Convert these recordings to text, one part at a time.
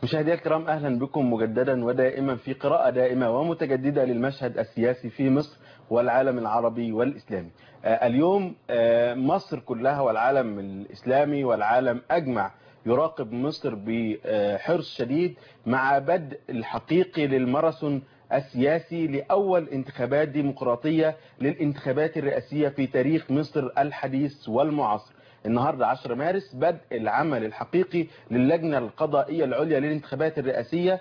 مشاهدينا الكرام اهلا بكم مجددا ودائما في قراءة دائمة ومتجددة للمشهد السياسي في مصر والعالم العربي والاسلامي. آه اليوم آه مصر كلها والعالم الاسلامي والعالم اجمع يراقب مصر بحرص شديد مع بدء الحقيقي للماراثون السياسي لأول انتخابات ديمقراطية للانتخابات الرئاسية في تاريخ مصر الحديث والمعاصر النهاردة 10 مارس بدء العمل الحقيقي للجنة القضائية العليا للانتخابات الرئاسية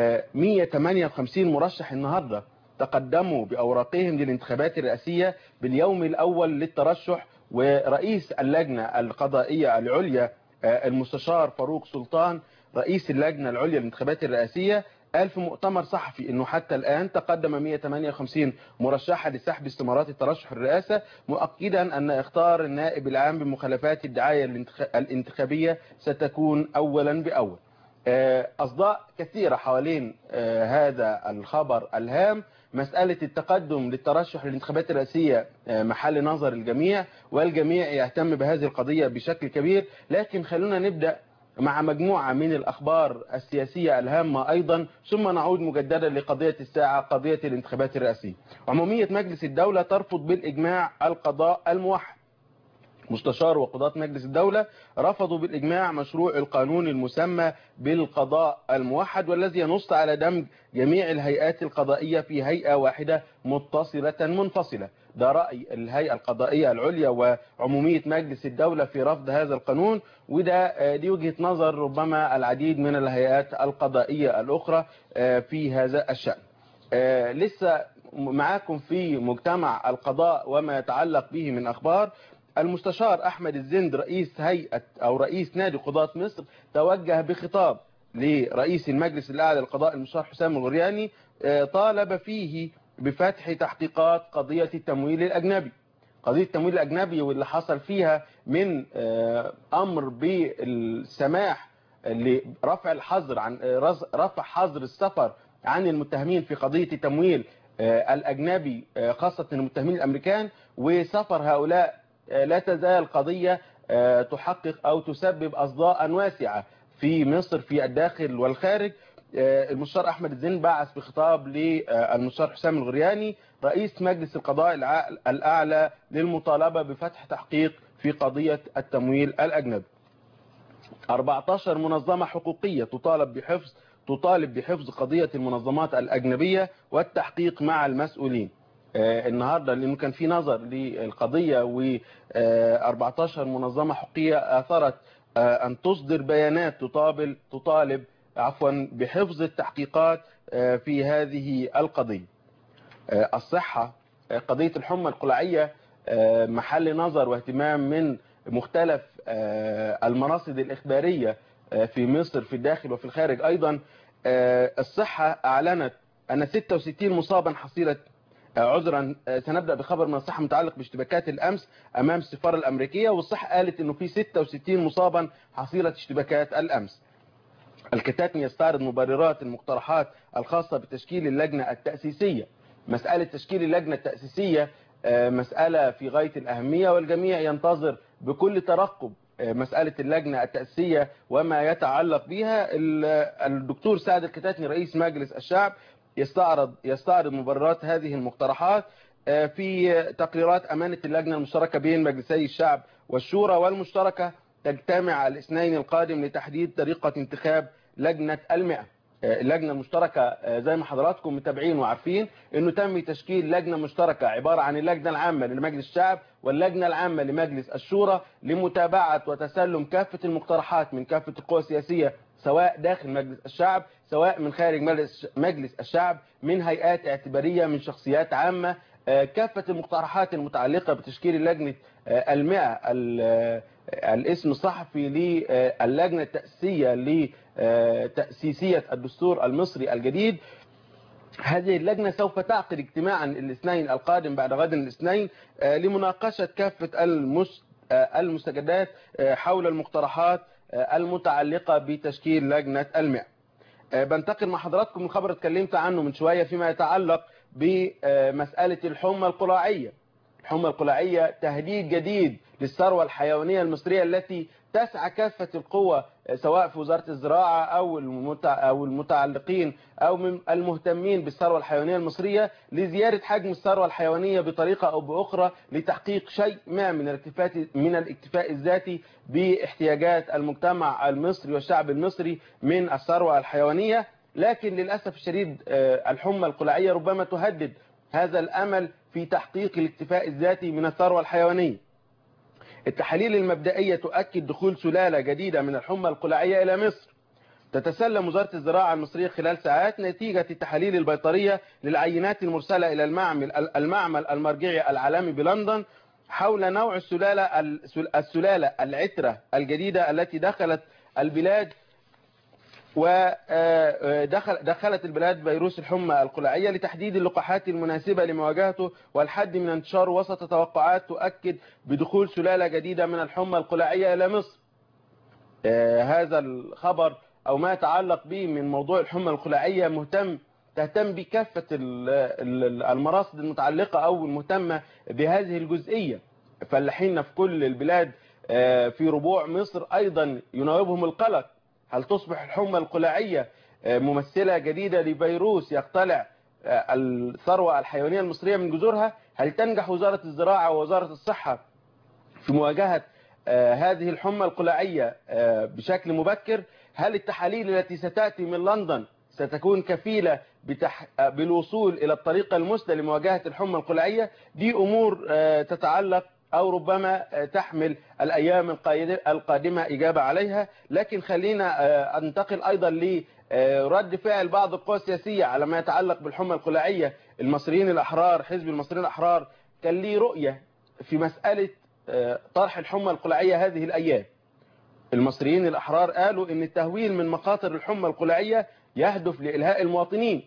158 مرشح النهاردة تقدموا بأوراقهم للانتخابات الرئاسية باليوم الأول للترشح ورئيس اللجنة القضائية العليا المستشار فاروق سلطان رئيس اللجنة العليا للانتخابات الرئاسية قال في مؤتمر صحفي انه حتى الان تقدم 158 مرشحة لسحب استمارات الترشح الرئاسة مؤكدا ان اختار النائب العام بمخالفات الدعاية الانتخابية ستكون اولا باول اصداء كثيرة حوالين هذا الخبر الهام مسألة التقدم للترشح للانتخابات الرئاسية محل نظر الجميع والجميع يهتم بهذه القضية بشكل كبير لكن خلونا نبدأ مع مجموعة من الأخبار السياسية الهامة أيضا ثم نعود مجددا لقضية الساعة قضية الانتخابات الرئاسية عمومية مجلس الدولة ترفض بالإجماع القضاء الموحد مستشار وقضاة مجلس الدولة رفضوا بالإجماع مشروع القانون المسمى بالقضاء الموحد والذي ينص على دمج جميع الهيئات القضائية في هيئة واحدة متصلة منفصلة ده رأي الهيئة القضائية العليا وعمومية مجلس الدولة في رفض هذا القانون وده دي وجهة نظر ربما العديد من الهيئات القضائية الأخرى في هذا الشأن لسه معاكم في مجتمع القضاء وما يتعلق به من أخبار المستشار أحمد الزند رئيس هيئة أو رئيس نادي قضاة مصر توجه بخطاب لرئيس المجلس الأعلى للقضاء المستشار حسام الغرياني طالب فيه بفتح تحقيقات قضية التمويل الأجنبي قضية التمويل الأجنبي واللي حصل فيها من أمر بالسماح لرفع الحظر عن رفع حظر السفر عن المتهمين في قضية التمويل الأجنبي خاصة المتهمين الأمريكان وسفر هؤلاء لا تزال قضية تحقق أو تسبب أصداء واسعة في مصر في الداخل والخارج المستشار أحمد الزين بعث بخطاب للمستشار حسام الغرياني رئيس مجلس القضاء الأعلى للمطالبة بفتح تحقيق في قضية التمويل الأجنبي 14 منظمة حقوقية تطالب بحفظ تطالب بحفظ قضية المنظمات الأجنبية والتحقيق مع المسؤولين النهاردة لأنه كان في نظر للقضية و14 منظمة حقوقية أثرت أن تصدر بيانات تطابل تطالب عفوا بحفظ التحقيقات في هذه القضية الصحة قضية الحمى القلعية محل نظر واهتمام من مختلف المناصب الإخبارية في مصر في الداخل وفي الخارج أيضا الصحة أعلنت أن 66 مصابا حصيلة عذرا سنبدأ بخبر من الصحة متعلق باشتباكات الأمس أمام السفارة الأمريكية والصحة قالت أنه في 66 مصابا حصيلة اشتباكات الأمس الكتاتني يستعرض مبررات المقترحات الخاصة بتشكيل اللجنة التأسيسية مسألة تشكيل اللجنة التأسيسية مسألة في غاية الأهمية والجميع ينتظر بكل ترقب مسألة اللجنة التأسيسية وما يتعلق بها الدكتور سعد الكتاتني رئيس مجلس الشعب يستعرض يستعرض مبررات هذه المقترحات في تقريرات أمانة اللجنة المشتركة بين مجلسي الشعب والشورى والمشتركة تجتمع الاثنين القادم لتحديد طريقة انتخاب لجنة المئة اللجنة المشتركة زي ما حضراتكم متابعين وعارفين انه تم تشكيل لجنة مشتركة عبارة عن اللجنة العامة لمجلس الشعب واللجنة العامة لمجلس الشورى لمتابعة وتسلم كافة المقترحات من كافة القوى السياسية سواء داخل مجلس الشعب سواء من خارج مجلس الشعب من هيئات اعتبارية من شخصيات عامة كافة المقترحات المتعلقة بتشكيل لجنة المئة الاسم الصحفي للجنة التأسيسية لتأسيسية الدستور المصري الجديد هذه اللجنة سوف تعقد اجتماعا الاثنين القادم بعد غد الاثنين لمناقشة كافة المستجدات حول المقترحات المتعلقة بتشكيل لجنة المئة بنتقل مع حضراتكم من خبر اتكلمت عنه من شوية فيما يتعلق بمسألة الحمى القلاعية الحمى القلاعية تهديد جديد للثروة الحيوانية المصرية التي تسعى كافة القوى سواء في وزارة الزراعة أو أو المتعلقين أو من المهتمين بالثروة الحيوانية المصرية لزيادة حجم الثروة الحيوانية بطريقة أو بأخرى لتحقيق شيء ما من الاكتفاء من الاكتفاء الذاتي باحتياجات المجتمع المصري والشعب المصري من الثروة الحيوانية لكن للأسف الشديد الحمى القلعية ربما تهدد هذا الأمل في تحقيق الاكتفاء الذاتي من الثروة الحيوانية التحاليل المبدئية تؤكد دخول سلالة جديدة من الحمى القلعية إلى مصر تتسلم وزارة الزراعة المصرية خلال ساعات نتيجة التحاليل البيطرية للعينات المرسلة إلى المعمل المعمل المرجعي العالمي بلندن حول نوع السلالة السلالة العترة الجديدة التي دخلت البلاد ودخل دخلت البلاد فيروس الحمى القلعية لتحديد اللقاحات المناسبة لمواجهته والحد من انتشاره وسط توقعات تؤكد بدخول سلالة جديدة من الحمى القلعية إلى مصر هذا الخبر أو ما يتعلق به من موضوع الحمى القلعية مهتم تهتم بكافة المراصد المتعلقة أو المهتمة بهذه الجزئية فلاحين في كل البلاد في ربوع مصر أيضا يناوبهم القلق هل تصبح الحمى القلاعية ممثلة جديدة لفيروس يقتلع الثروة الحيوانية المصرية من جذورها هل تنجح وزارة الزراعة ووزارة الصحة في مواجهة هذه الحمى القلاعية بشكل مبكر هل التحاليل التي ستأتي من لندن ستكون كفيلة بتح... بالوصول إلى الطريقة المثلى لمواجهة الحمى القلاعية دي أمور تتعلق أو ربما تحمل الأيام القادمة إجابة عليها لكن خلينا أنتقل أيضا لرد فعل بعض القوى السياسية على ما يتعلق بالحمى القلاعية المصريين الأحرار حزب المصريين الأحرار كان ليه رؤية في مسألة طرح الحمى القلاعية هذه الأيام المصريين الأحرار قالوا أن التهويل من مخاطر الحمى القلاعية يهدف لإلهاء المواطنين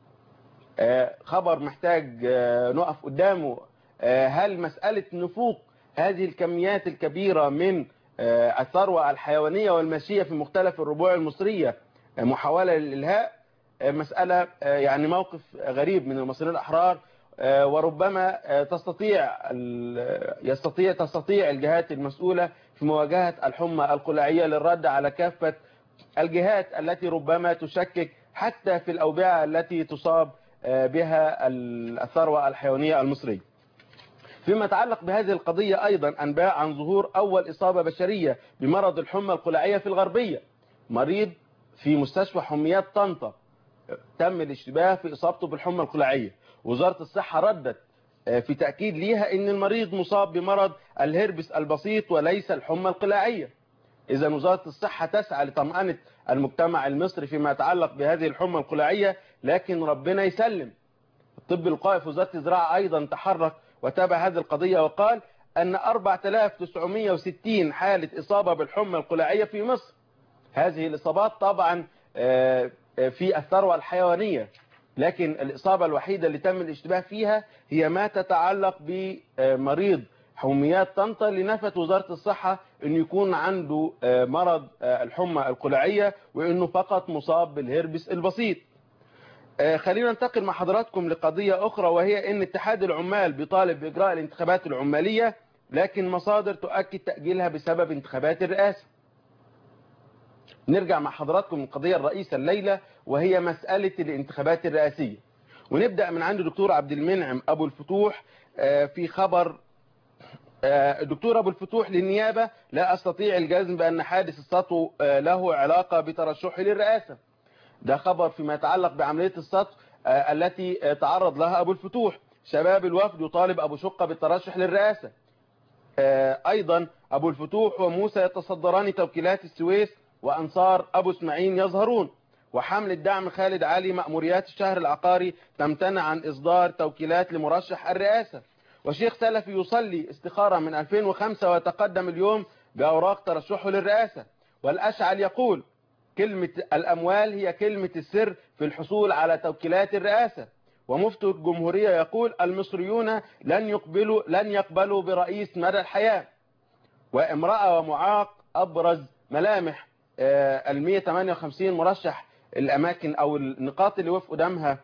خبر محتاج نقف قدامه هل مسألة نفوق هذه الكميات الكبيرة من الثروة الحيوانية والماشية في مختلف الربوع المصرية محاولة للإلهاء مسألة يعني موقف غريب من المصريين الأحرار وربما تستطيع يستطيع تستطيع الجهات المسؤولة في مواجهة الحمى القلاعية للرد على كافة الجهات التي ربما تشكك حتى في الأوبئة التي تصاب بها الثروة الحيوانية المصرية فيما يتعلق بهذه القضية أيضا أنباء عن ظهور أول إصابة بشرية بمرض الحمى القلاعية في الغربية مريض في مستشفى حميات طنطا تم الاشتباه في إصابته بالحمى القلاعية وزارة الصحة ردت في تأكيد ليها أن المريض مصاب بمرض الهربس البسيط وليس الحمى القلاعية إذا وزارة الصحة تسعى لطمأنة المجتمع المصري فيما يتعلق بهذه الحمى القلاعية لكن ربنا يسلم الطب القائم في وزارة الزراعة أيضا تحرك وتابع هذه القضية وقال أن 4960 حالة إصابة بالحمى القلاعية في مصر هذه الإصابات طبعا في الثروة الحيوانية لكن الإصابة الوحيدة اللي تم الاشتباه فيها هي ما تتعلق بمريض حميات طنطا لنفت وزارة الصحة أن يكون عنده مرض الحمى القلاعية وأنه فقط مصاب بالهربس البسيط خلينا ننتقل مع حضراتكم لقضية أخرى وهي أن اتحاد العمال بيطالب بإجراء الانتخابات العمالية لكن مصادر تؤكد تأجيلها بسبب انتخابات الرئاسة نرجع مع حضراتكم من القضية الرئيسة الليلة وهي مسألة الانتخابات الرئاسية ونبدأ من عند دكتور عبد المنعم أبو الفتوح في خبر دكتور أبو الفتوح للنيابة لا أستطيع الجزم بأن حادث السطو له علاقة بترشحه للرئاسة ده خبر فيما يتعلق بعملية السطو التي تعرض لها أبو الفتوح شباب الوفد يطالب أبو شقة بالترشح للرئاسة أيضا أبو الفتوح وموسى يتصدران توكيلات السويس وأنصار أبو اسماعيل يظهرون وحملة دعم خالد علي مأموريات الشهر العقاري تمتنع عن إصدار توكيلات لمرشح الرئاسة وشيخ سلفي يصلي استخارة من 2005 ويتقدم اليوم بأوراق ترشحه للرئاسة والأشعل يقول كلمة الأموال هي كلمة السر في الحصول على توكيلات الرئاسة ومفتي الجمهورية يقول المصريون لن يقبلوا لن يقبلوا برئيس مدى الحياة وامرأة ومعاق أبرز ملامح ال 158 مرشح الأماكن أو النقاط اللي وقف قدامها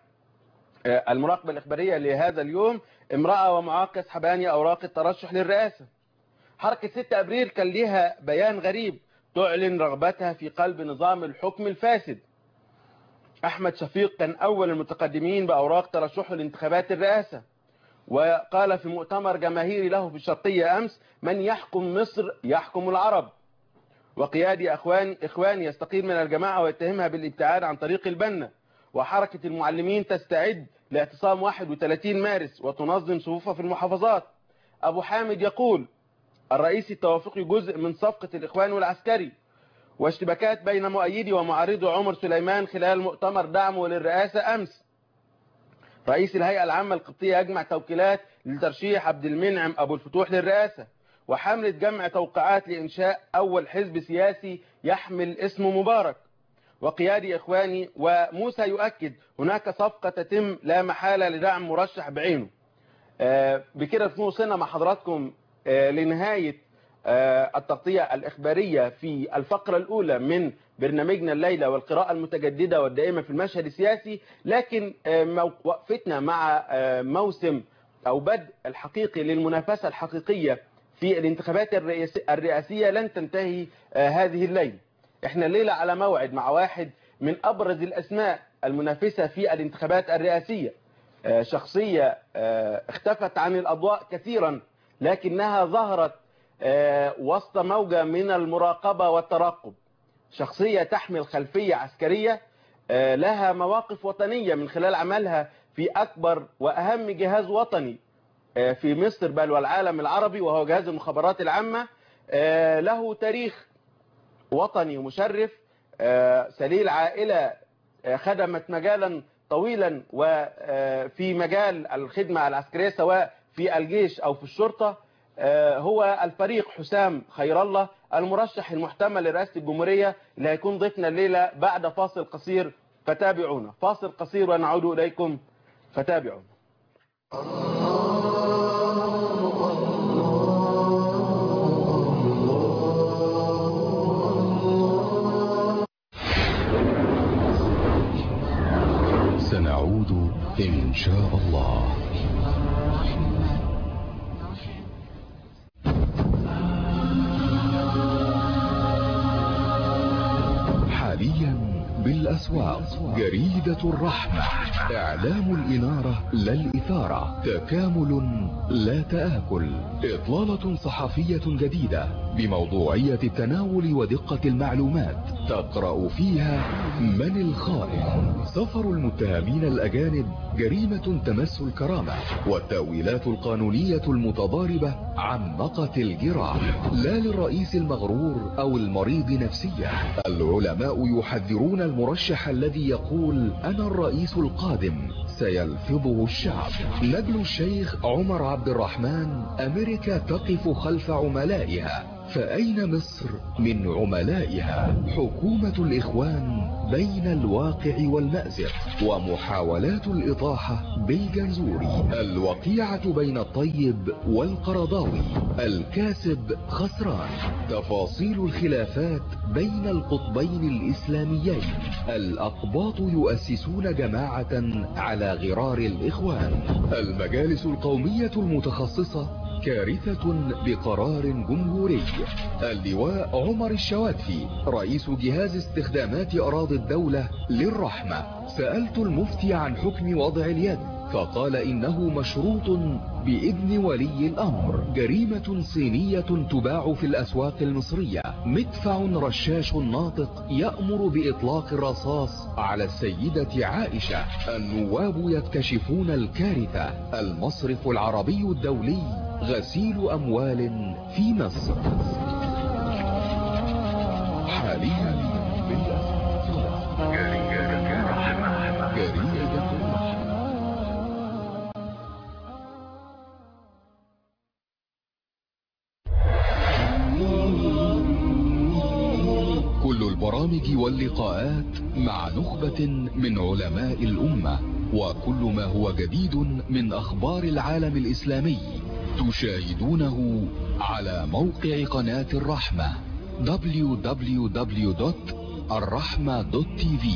المراقبة الإخبارية لهذا اليوم امرأة ومعاق يسحبان أوراق الترشح للرئاسة حركة 6 أبريل كان ليها بيان غريب تعلن رغبتها في قلب نظام الحكم الفاسد أحمد شفيق كان أول المتقدمين بأوراق ترشحه لانتخابات الرئاسة وقال في مؤتمر جماهيري له في الشرقية أمس من يحكم مصر يحكم العرب وقيادي أخوان إخوان يستقيل من الجماعة ويتهمها بالابتعاد عن طريق البنة وحركة المعلمين تستعد لاعتصام 31 مارس وتنظم صفوفها في المحافظات أبو حامد يقول الرئيس التوافقي جزء من صفقة الإخوان والعسكري واشتباكات بين مؤيدي ومعارضي عمر سليمان خلال مؤتمر دعمه للرئاسة أمس رئيس الهيئة العامة القبطية يجمع توكيلات لترشيح عبد المنعم أبو الفتوح للرئاسة وحملة جمع توقعات لإنشاء أول حزب سياسي يحمل اسم مبارك وقيادي إخواني وموسى يؤكد هناك صفقة تتم لا محالة لدعم مرشح بعينه بكده نكون وصلنا مع حضراتكم لنهاية التغطية الإخبارية في الفقرة الأولى من برنامجنا الليلة والقراءة المتجددة والدائمة في المشهد السياسي لكن وقفتنا مع موسم أو بدء الحقيقي للمنافسة الحقيقية في الانتخابات الرئاسية لن تنتهي هذه الليلة احنا الليلة على موعد مع واحد من أبرز الأسماء المنافسة في الانتخابات الرئاسية شخصية اختفت عن الأضواء كثيرا لكنها ظهرت وسط موجة من المراقبة والترقب شخصية تحمل خلفية عسكرية لها مواقف وطنية من خلال عملها في أكبر وأهم جهاز وطني في مصر بل والعالم العربي وهو جهاز المخابرات العامة له تاريخ وطني مشرف سليل عائلة خدمت مجالا طويلا وفي مجال الخدمة العسكرية سواء في الجيش أو في الشرطة هو الفريق حسام خير الله المرشح المحتمل لرئاسة الجمهورية اللي هيكون ضيفنا الليلة بعد فاصل قصير فتابعونا فاصل قصير ونعود إليكم فتابعونا سنعود إن شاء الله حاليا بالأسواق جريدة الرحمة إعلام الإنارة لا الإثارة تكامل لا تآكل إطلالة صحفية جديدة بموضوعية التناول ودقة المعلومات تقرأ فيها من الخائن سفر المتهمين الأجانب جريمة تمس الكرامة والتأويلات القانونية المتضاربة عمقت الجراح لا للرئيس المغرور أو المريض نفسيا العلماء يحذرون المرشح الذي يقول أنا الرئيس القادم سيلفظه الشعب نجل الشيخ عمر عبد الرحمن أمريكا تقف خلف عملائها فأين مصر من عملائها حكومة الإخوان بين الواقع والمأزق ومحاولات الإطاحة بالجنزوري الوقيعة بين الطيب والقرضاوي الكاسب خسران تفاصيل الخلافات بين القطبين الإسلاميين الأقباط يؤسسون جماعة على غرار الإخوان المجالس القومية المتخصصة كارثة بقرار جمهوري اللواء عمر الشواتفي رئيس جهاز استخدامات أراضي الدولة للرحمة سألت المفتي عن حكم وضع اليد فقال إنه مشروط بإذن ولي الأمر جريمة صينية تباع في الأسواق المصرية مدفع رشاش ناطق يأمر بإطلاق الرصاص على السيدة عائشة النواب يكتشفون الكارثة المصرف العربي الدولي غسيل أموال في مصر حاليا بالأسواق جريدة الرحمة جريدة الرحمة كل البرامج واللقاءات مع نخبة من علماء الأمة وكل ما هو جديد من أخبار العالم الإسلامي تشاهدونه على موقع قناة الرحمة www.الرحمة.tv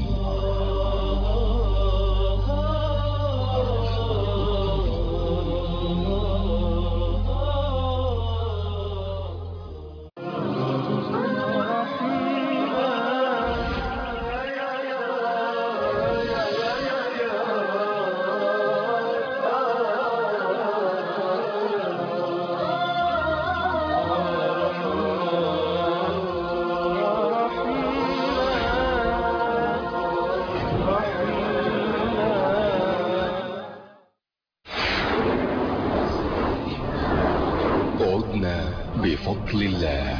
بفضل الله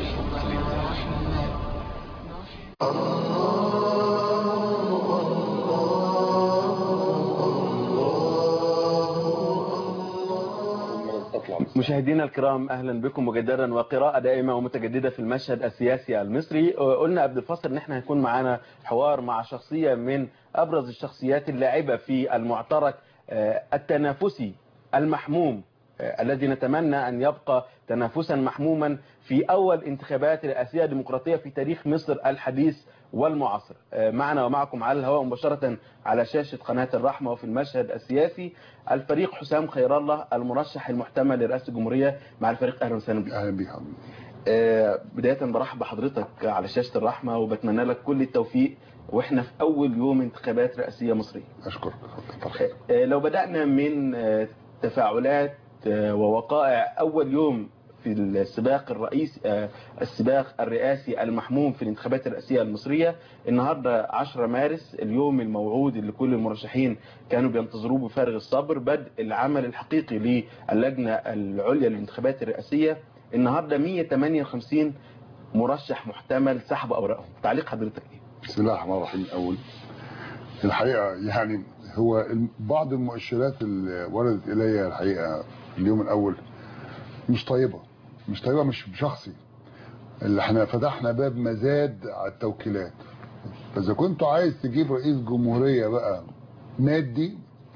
مشاهدينا الكرام اهلا بكم مجددا وقراءه دائمه ومتجدده في المشهد السياسي المصري قلنا قبل الفصل ان احنا هيكون معانا حوار مع شخصيه من ابرز الشخصيات اللاعبه في المعترك التنافسي المحموم الذي نتمنى ان يبقى تنافسا محموما في اول انتخابات رئاسيه ديمقراطيه في تاريخ مصر الحديث والمعاصر معنا ومعكم على الهواء مباشرة على شاشة قناة الرحمة وفي المشهد السياسي الفريق حسام خير الله المرشح المحتمل لرئاسة الجمهورية مع الفريق أهلا وسهلا بك أهلا بك آه بداية برحب بحضرتك على شاشة الرحمة وبتمنى لك كل التوفيق واحنا في أول يوم انتخابات رئاسية مصرية أشكرك آه لو بدأنا من آه تفاعلات ووقائع أول يوم في السباق الرئيس السباق الرئاسي المحموم في الانتخابات الرئاسية المصرية النهاردة 10 مارس اليوم الموعود اللي كل المرشحين كانوا بينتظروه بفارغ الصبر بدء العمل الحقيقي للجنة العليا للانتخابات الرئاسية النهاردة 158 مرشح محتمل سحب أوراقهم تعليق حضرتك ايه؟ بسم الله الرحمن الرحيم الأول الحقيقة يعني هو بعض المؤشرات اللي وردت إلي الحقيقة في اليوم الأول مش طيبة مش طيبة مش بشخصي اللي احنا فتحنا باب مزاد على التوكيلات فاذا كنت عايز تجيب رئيس جمهورية بقى مادي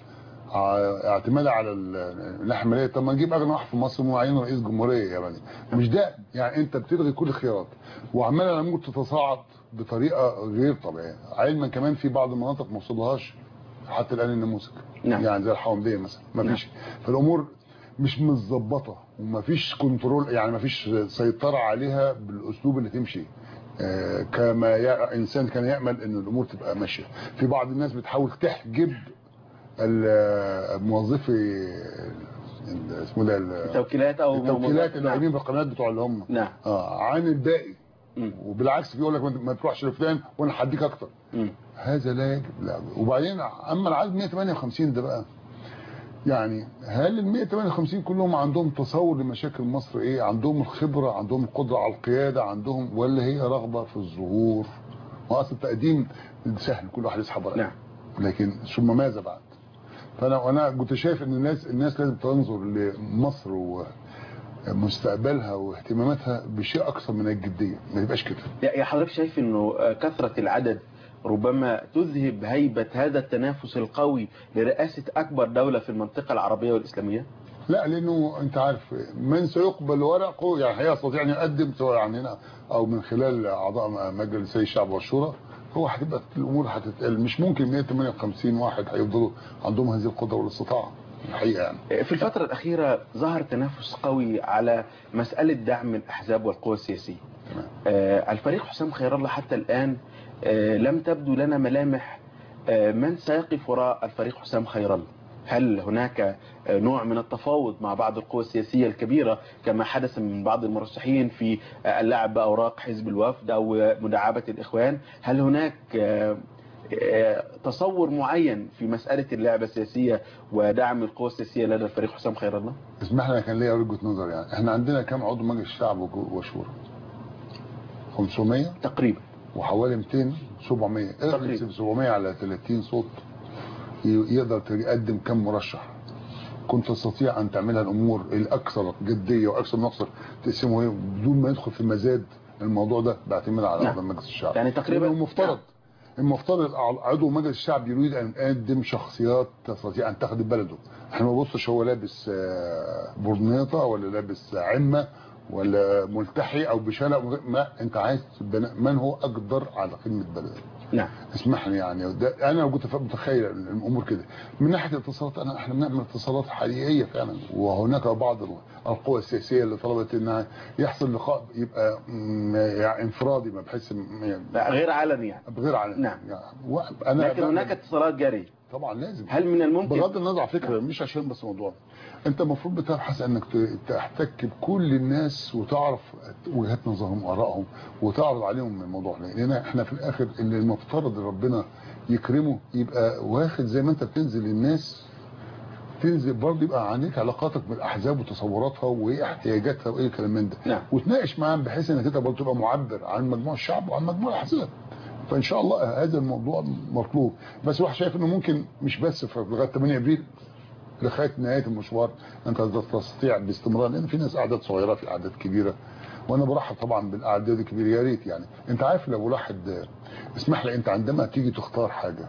اعتماد على الاحماليه طب ما نجيب اغنى واحد في مصر معين رئيس جمهوريه يعني مش ده يعني انت بتلغي كل الخيارات وعمال الامور تتصاعد بطريقه غير طبيعيه علما كمان في بعض المناطق ما وصلهاش حتى الان النموذج نعم. يعني زي الحومديه مثلا ما فيش نعم. فالامور مش متظبطه ومفيش كنترول يعني مفيش سيطره عليها بالاسلوب اللي تمشي آه كما ي... انسان كان يامل ان الامور تبقى ماشيه في بعض الناس بتحاول تحجب الموظفي اسمه ده التوكيلات او التوكيلات اللي قايمين بالقنوات بتوع اللي هم نعم اه عن الباقي م. وبالعكس بيقول لك ما تروحش لفلان وانا هديك اكتر م. هذا لا يجب لا وبعدين اما العدد 158 ده بقى يعني هل ال 158 كلهم عندهم تصور لمشاكل مصر ايه عندهم الخبرة عندهم القدرة على القيادة عندهم ولا هي رغبة في الظهور واصل التقديم سهل كل واحد يسحب ورقه نعم لكن ثم ماذا بعد فانا وانا كنت شايف ان الناس الناس لازم تنظر لمصر ومستقبلها واهتماماتها بشيء اكثر من الجديه ما يبقاش كده يا حضرتك شايف انه كثرة العدد ربما تذهب هيبة هذا التنافس القوي لرئاسة أكبر دولة في المنطقة العربية والإسلامية؟ لا لأنه أنت عارف من سيقبل ورقه يعني هيستطيع أن يقدم سواء يعني هنا أو من خلال أعضاء مجلس الشعب والشورى هو هتبقى الأمور هتتقل مش ممكن 158 واحد هيفضلوا عندهم هذه القدرة والاستطاعة الحقيقة يعني في الفترة الأخيرة ظهر تنافس قوي على مسألة دعم الأحزاب والقوى السياسية تمام. آه الفريق حسام خير الله حتى الآن آه لم تبدو لنا ملامح آه من سيقف وراء الفريق حسام خير الله هل هناك نوع من التفاوض مع بعض القوى السياسية الكبيرة كما حدث من بعض المرشحين في اللعب بأوراق حزب الوفد أو مداعبة الإخوان هل هناك تصور معين في مسألة اللعبة السياسية ودعم القوى السياسية لدى الفريق حسام خير الله؟ اسمح لي كان ليا وجهة نظر يعني احنا عندنا كم عضو مجلس الشعب وشورى 500 تقريبا وحوالي 200 700 تقريبا 700 على 30 صوت يقدر يقدم كم مرشح كنت تستطيع ان تعملها الامور الاكثر جديه واكثر نقصر تقسمه بدون ما يدخل في مزاد الموضوع ده باعتماد على اعضاء مجلس الشعب يعني تقريبا المفترض المفترض عضو مجلس الشعب يريد ان يقدم شخصيات تستطيع ان تخدم بلده احنا ما بنبصش هو لابس برنيطه ولا لابس عمه ولا ملتحي او بشلق ما انت عايز من هو اقدر على خدمه بلده نعم اسمح لي يعني ده انا لو كنت متخيل الامور كده من ناحيه الاتصالات انا احنا بنعمل اتصالات حقيقيه فعلا وهناك بعض القوى السياسيه اللي طلبت انها يحصل لقاء يبقى يعني انفرادي ما بحيث يعني غير علني يعني غير علني نعم يعني انا لكن هناك اتصالات جاريه طبعا لازم هل من الممكن بغض النظر على فكره مش عشان بس موضوع انت المفروض بتبحث انك تحتك بكل الناس وتعرف وجهات نظرهم وارائهم وتعرض عليهم الموضوع لان احنا في الاخر اللي المفترض ربنا يكرمه يبقى واخد زي ما انت بتنزل للناس تنزل برضه يبقى عندك علاقاتك بالاحزاب وتصوراتها وايه احتياجاتها وايه الكلام من ده نعم. وتناقش معاهم بحيث انك انت برضه تبقى معبر عن مجموع الشعب وعن مجموع الاحزاب فان شاء الله هذا الموضوع مطلوب بس الواحد شايف انه ممكن مش بس في لغايه 8 ابريل لغايه نهايه المشوار انت تستطيع باستمرار لان في ناس اعداد صغيره في اعداد كبيره وانا برحب طبعا بالاعداد الكبيره يا ريت يعني انت عارف لو واحد اسمح لي انت عندما تيجي تختار حاجه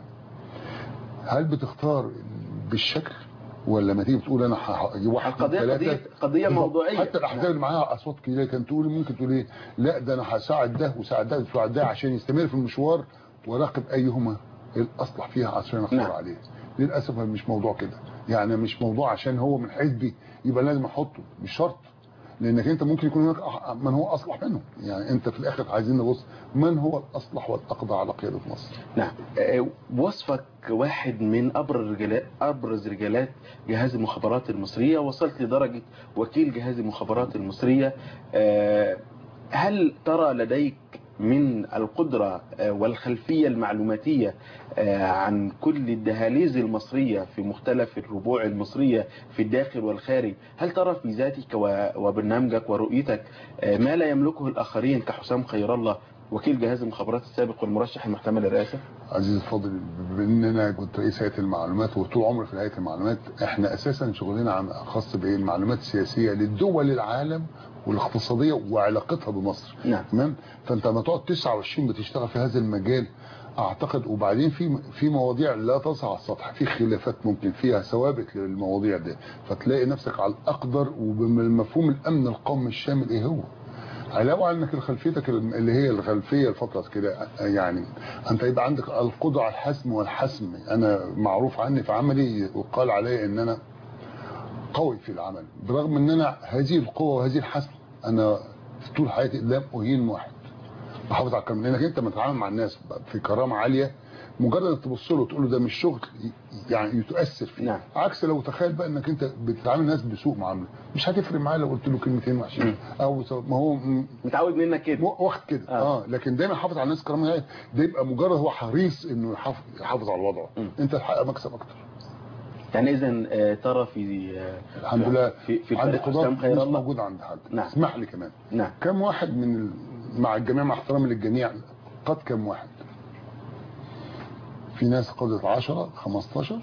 هل بتختار بالشكل ولا ما تيجي بتقول انا هجيب واحد القضية اتنين، قضية تلاتة؟ قضية بالظبط. موضوعية حتى الاحزاب اللي معاها اصوات كبيره كانت تقول ممكن تقول ايه لا ده انا هساعد ده وساعد ده وساعد ده عشان يستمر في المشوار وراقب ايهما الاصلح فيها عشان اختار نعم. عليه للاسف مش موضوع كده يعني مش موضوع عشان هو من حزبي يبقى لازم احطه مش شرط لانك انت ممكن يكون هناك أح- من هو اصلح منه يعني انت في الاخر عايزين نبص من هو الاصلح والاقضى على قياده مصر نعم آه، وصفك واحد من ابرز رجالات ابرز رجالات جهاز المخابرات المصريه وصلت لدرجه وكيل جهاز المخابرات المصريه آه، هل ترى لديك من القدرة آه، والخلفية المعلوماتية آه، عن كل الدهاليز المصرية في مختلف الربوع المصرية في الداخل والخارج هل ترى في ذاتك و- وبرنامجك ورؤيتك آه، ما لا يملكه الآخرين كحسام خير الله وكيل جهاز المخابرات السابق والمرشح المحتمل للرئاسة عزيز الفاضل بما ان انا كنت رئيس هيئه المعلومات وطول عمري في هيئه المعلومات احنا اساسا شغلنا عن خاص بايه المعلومات السياسيه للدول العالم والاقتصاديه وعلاقتها بمصر نعم تمام فانت لما تقعد 29 بتشتغل في هذا المجال اعتقد وبعدين في في مواضيع لا تصع على السطح في خلافات ممكن فيها ثوابت للمواضيع دي فتلاقي نفسك على الاقدر وبمفهوم الامن القومي الشامل ايه هو علاوه على انك خلفيتك اللي هي الخلفيه الفتره كده يعني انت يبقى عندك القدره على الحسم والحسم انا معروف عني في عملي وقال علي ان انا قوي في العمل برغم ان انا هذه القوه وهذه الحسم انا في طول حياتي لم اهين واحد بحافظ على الكلام لانك انت بتتعامل مع الناس في كرامه عاليه مجرد انك تبص له وتقول له ده مش شغل يعني تؤثر فيه نعم. عكس لو تخيل بقى انك انت بتتعامل الناس بسوء معامله مش هتفرق معاه لو قلت له كلمتين وحشين مم. او سو- ما هو م- متعود منك كده واخد كده آه. اه لكن دايما حافظ على الناس كرامه عالية. ده يبقى مجرد هو حريص انه يحافظ, يحافظ على وضعه مم. انت تحقق مكسب اكتر يعني اذا ترى في آه، الحمد لله في في عندي الفريق قدرات حسام خير مش الله موجوده عند حد نعم. اسمح لي كمان نعم كم واحد من ال... مع الجميع مع احترامي للجميع قد كم واحد في ناس قضت 10 15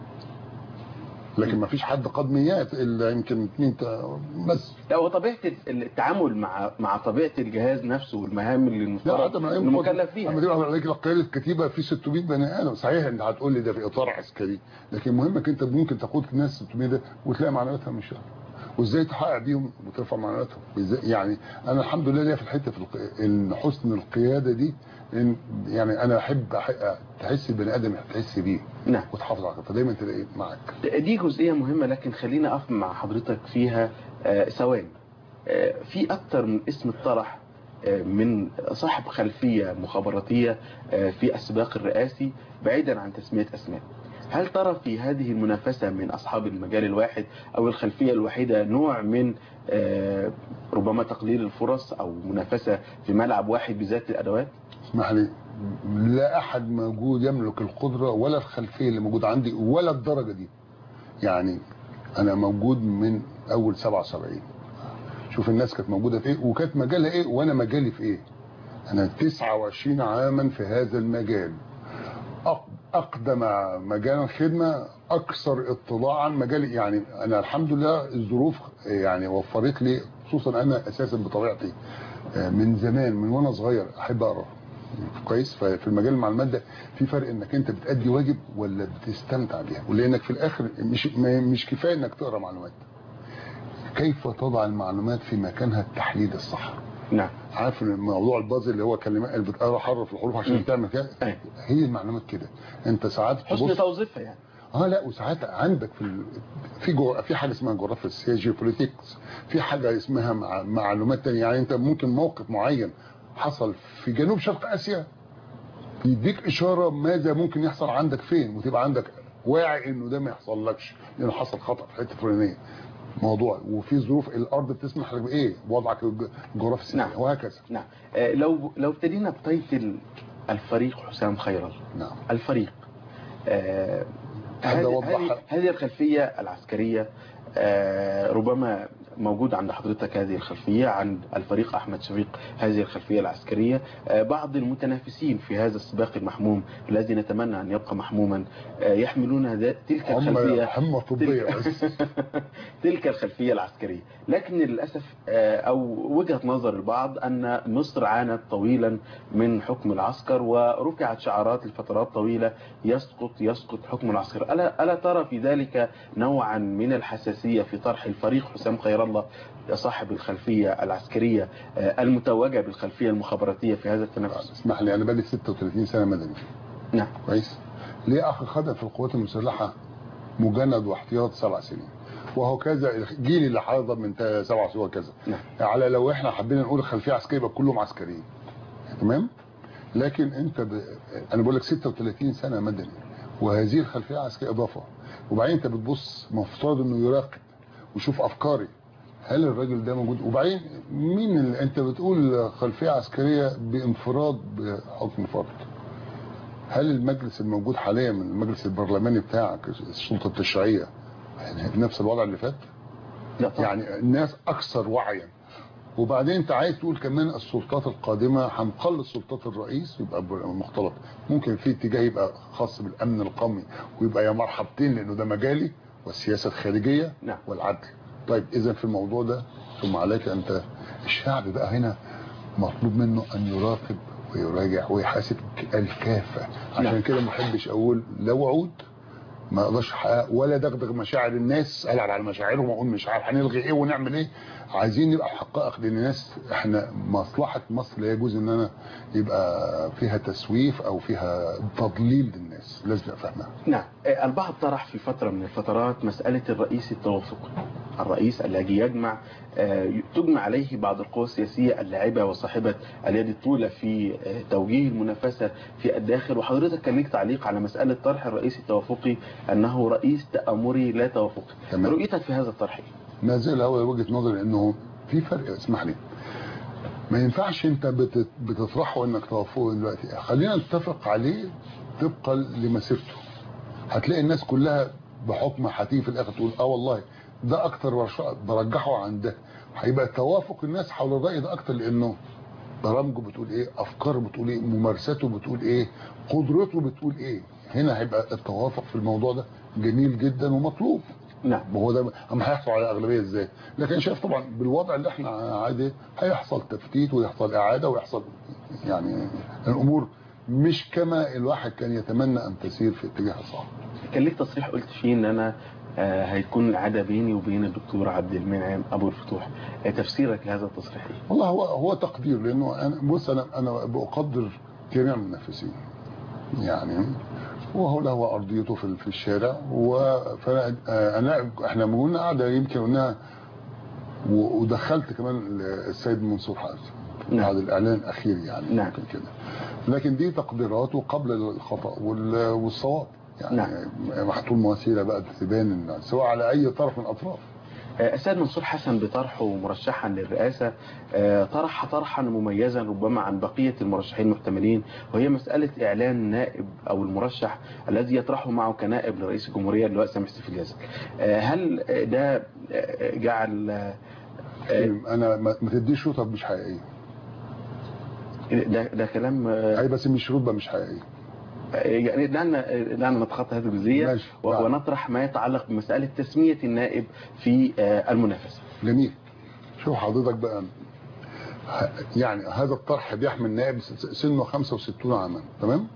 لكن ما فيش حد قد مئات الا يمكن اثنين تا- بس لا هو طبيعه التعامل مع مع طبيعه الجهاز نفسه والمهام اللي لا المفترض حتى ما إنه مكلف فيها لما تبقى عليك قياده كتيبه في 600 بني ادم صحيح انت هتقول لي ده في اطار عسكري لكن مهمك انت ممكن تقود ناس 600 ده وتلاقي معنوياتها مش شغالة. وازاي تحقق بيهم وترفع معنوياتهم وازاي يعني انا الحمد لله ليا في الحته في الق- ان حسن القياده دي إن يعني انا احب أحقق تحس البني ادم تحس بيه نعم وتحافظ عليه فدايما تلاقيه معاك دي جزئيه مهمه لكن خلينا اقف مع حضرتك فيها آه، ثواني آه، في اكتر من اسم اتطرح آه، من صاحب خلفيه مخابراتيه آه، في السباق الرئاسي بعيدا عن تسميه اسماء هل ترى في هذه المنافسة من أصحاب المجال الواحد أو الخلفية الوحيدة نوع من آه، ربما تقليل الفرص أو منافسة في ملعب واحد بذات الأدوات؟ اسمح لي لا احد موجود يملك القدره ولا الخلفيه اللي موجوده عندي ولا الدرجه دي يعني انا موجود من اول 77 شوف الناس كانت موجوده في ايه وكانت مجالها ايه وانا مجالي في ايه انا 29 عاما في هذا المجال أق- اقدم مجال الخدمه اكثر اطلاعا مجال يعني انا الحمد لله الظروف يعني وفرت لي خصوصا انا اساسا بطبيعتي آه، من زمان من وانا صغير احب اقرا كويس ففي المجال المعلومات ده في فرق انك انت بتأدي واجب ولا بتستمتع بيها ولانك في الاخر مش ما- مش كفايه انك تقرا معلومات كيف تضع المعلومات في مكانها التحليل الصح نعم عارف ان موضوع البازل اللي هو كلمات اللي بتقرا حرف الحروف مم. عشان تعمل كده أيوة. هي المعلومات كده انت ساعات حسن تبص توظيفها يعني اه لا وساعات عندك في ال... في جو... في حاجه اسمها جغرافيا السياسيه جيوبوليتكس في حاجه اسمها مع... معلومات تانية يعني انت ممكن موقف معين حصل في جنوب شرق اسيا يديك اشاره ماذا ممكن يحصل عندك فين وتبقى عندك واعي انه ده ما يحصلكش لانه حصل خطا في حته فلانيه موضوع وفي ظروف الارض بتسمح لك بايه وضعك الج- الجغرافي السياسي نعم. وهكذا نعم آه، لو لو ابتدينا بتايتل الفريق حسام خير الله نعم الفريق آه، هذا هذه وضح هذه- هذه الخلفية العسكرية آه، ربما موجود عند حضرتك هذه الخلفية عند الفريق أحمد شفيق هذه الخلفية العسكرية آه، بعض المتنافسين في هذا السباق المحموم الذي نتمنى أن يبقى محموما آه، يحملون ذا- تلك هم الخلفية حمى طبيه بس تلك الخلفية العسكرية لكن للأسف آه، أو وجهة نظر البعض أن مصر عانت طويلا من حكم العسكر ورفعت شعارات لفترات طويلة يسقط يسقط حكم العسكر ألا, ألا ترى في ذلك نوعا من الحساسية في طرح الفريق حسام خير الله صاحب الخلفية العسكرية آه، المتوجة بالخلفية المخابراتية في هذا التنافس اسمح لي انا بقالي 36 سنه مدني نعم كويس ليه اخ خدم في القوات المسلحه مجند واحتياط سبع سنين وهو كذا الجيل اللي حاضر من تا- سبع سنين وكذا نعم. على لو احنا حبينا نقول خلفيه عسكريه يبقى كلهم عسكريين تمام لكن انت ب... انا بقول لك 36 سنه مدني وهذه الخلفيه العسكريه اضافه وبعدين انت بتبص مفترض انه يراقب ويشوف افكاري هل الراجل ده موجود وبعدين مين اللي انت بتقول خلفيه عسكريه بانفراد بحكم فرد هل المجلس الموجود حاليا من المجلس البرلماني بتاعك السلطه التشريعيه يعني بنفس الوضع اللي فات لا طبعا. يعني الناس اكثر وعيا وبعدين انت عايز تقول كمان السلطات القادمه هنقلص سلطات الرئيس يبقى مختلط ممكن في اتجاه يبقى خاص بالامن القومي ويبقى يا مرحبتين لانه ده مجالي والسياسه الخارجيه نعم. والعدل طيب اذا في الموضوع ده ثم عليك انت الشعب بقى هنا مطلوب منه ان يراقب ويراجع ويحاسب الكافه عشان نعم. كده ما احبش اقول لا وعود ما اقدرش احقق ولا دغدغ مشاعر الناس العب على مشاعرهم واقول مش عارف هنلغي ايه ونعمل ايه عايزين نبقى حقائق لان الناس احنا مصلحه مصر لا يجوز ان انا يبقى فيها تسويف او فيها تضليل للناس لازم ابقى فاهمها نعم آه، البعض طرح في فترة من الفترات مسألة الرئيس التوافقي الرئيس الذي يجمع آه، تجمع عليه بعض القوى السياسية اللاعبة وصاحبة اليد الطولة في آه، توجيه المنافسة في الداخل وحضرتك كان ليك تعليق على مسألة طرح الرئيس التوافقي أنه رئيس تأمري لا توافقي تمام. رؤيتك في هذا الطرح إيه؟ ما زال هو وجهه نظري انه في فرق اسمح لي ما ينفعش انت بت- بتطرحه انك توافقه دلوقتي خلينا نتفق عليه طبقا لمسيرته هتلاقي الناس كلها بحكم هتيجي في الاخر تقول اه والله ده اكتر ورشا- برجحه عن ده هيبقى توافق الناس حول الراي ده اكتر لانه برامجه بتقول ايه افكاره بتقول ايه ممارساته بتقول ايه قدرته بتقول ايه هنا هيبقى التوافق في الموضوع ده جميل جدا ومطلوب نعم وهو ده اما هيحصل على اغلبيه ازاي لكن شايف طبعا بالوضع اللي احنا عادي هيحصل تفتيت ويحصل اعاده ويحصل يعني الامور مش كما الواحد كان يتمنى ان تسير في اتجاه صح كان ليك تصريح قلت فيه ان انا آه، هيكون العاده بيني وبين الدكتور عبد المنعم ابو الفتوح آه، تفسيرك لهذا التصريح ايه؟ والله هو هو تقدير لانه انا بص انا انا بقدر جميع المنافسين يعني وهو له ارضيته في في الشارع وفانا آه، انا احنا لما قلنا قاعده يمكن قلناها و- ودخلت كمان السيد منصور حازم نعم. بعد الاعلان الاخير يعني نعم. ممكن كده لكن دي تقديراته قبل الخطا وال- والصواب يعني نعم. محطول مواسير بقى تبان إن- سواء على اي طرف من الاطراف آه، السيد منصور حسن بطرحه مرشحا للرئاسة آه، طرح طرحا مميزا ربما عن بقية المرشحين المحتملين وهي مسألة إعلان نائب أو المرشح الذي يطرحه معه كنائب لرئيس الجمهورية اللواء سامح سيف اليزن آه، هل آه، ده آه، جعل آه، آه، انا ما ما تديش شروط مش حقيقيه ده, ده كلام آه، اي بس مش شروط بقى مش حقيقيه يعني دعنا دعنا نتخطى هذه الجزئية ماشي. و- نعم. ونطرح ما يتعلق بمسألة تسمية النائب في آه، المنافسة جميل شوف حضرتك بقى ه- يعني هذا الطرح بيحمل نائب س- سنه 65 عاما تمام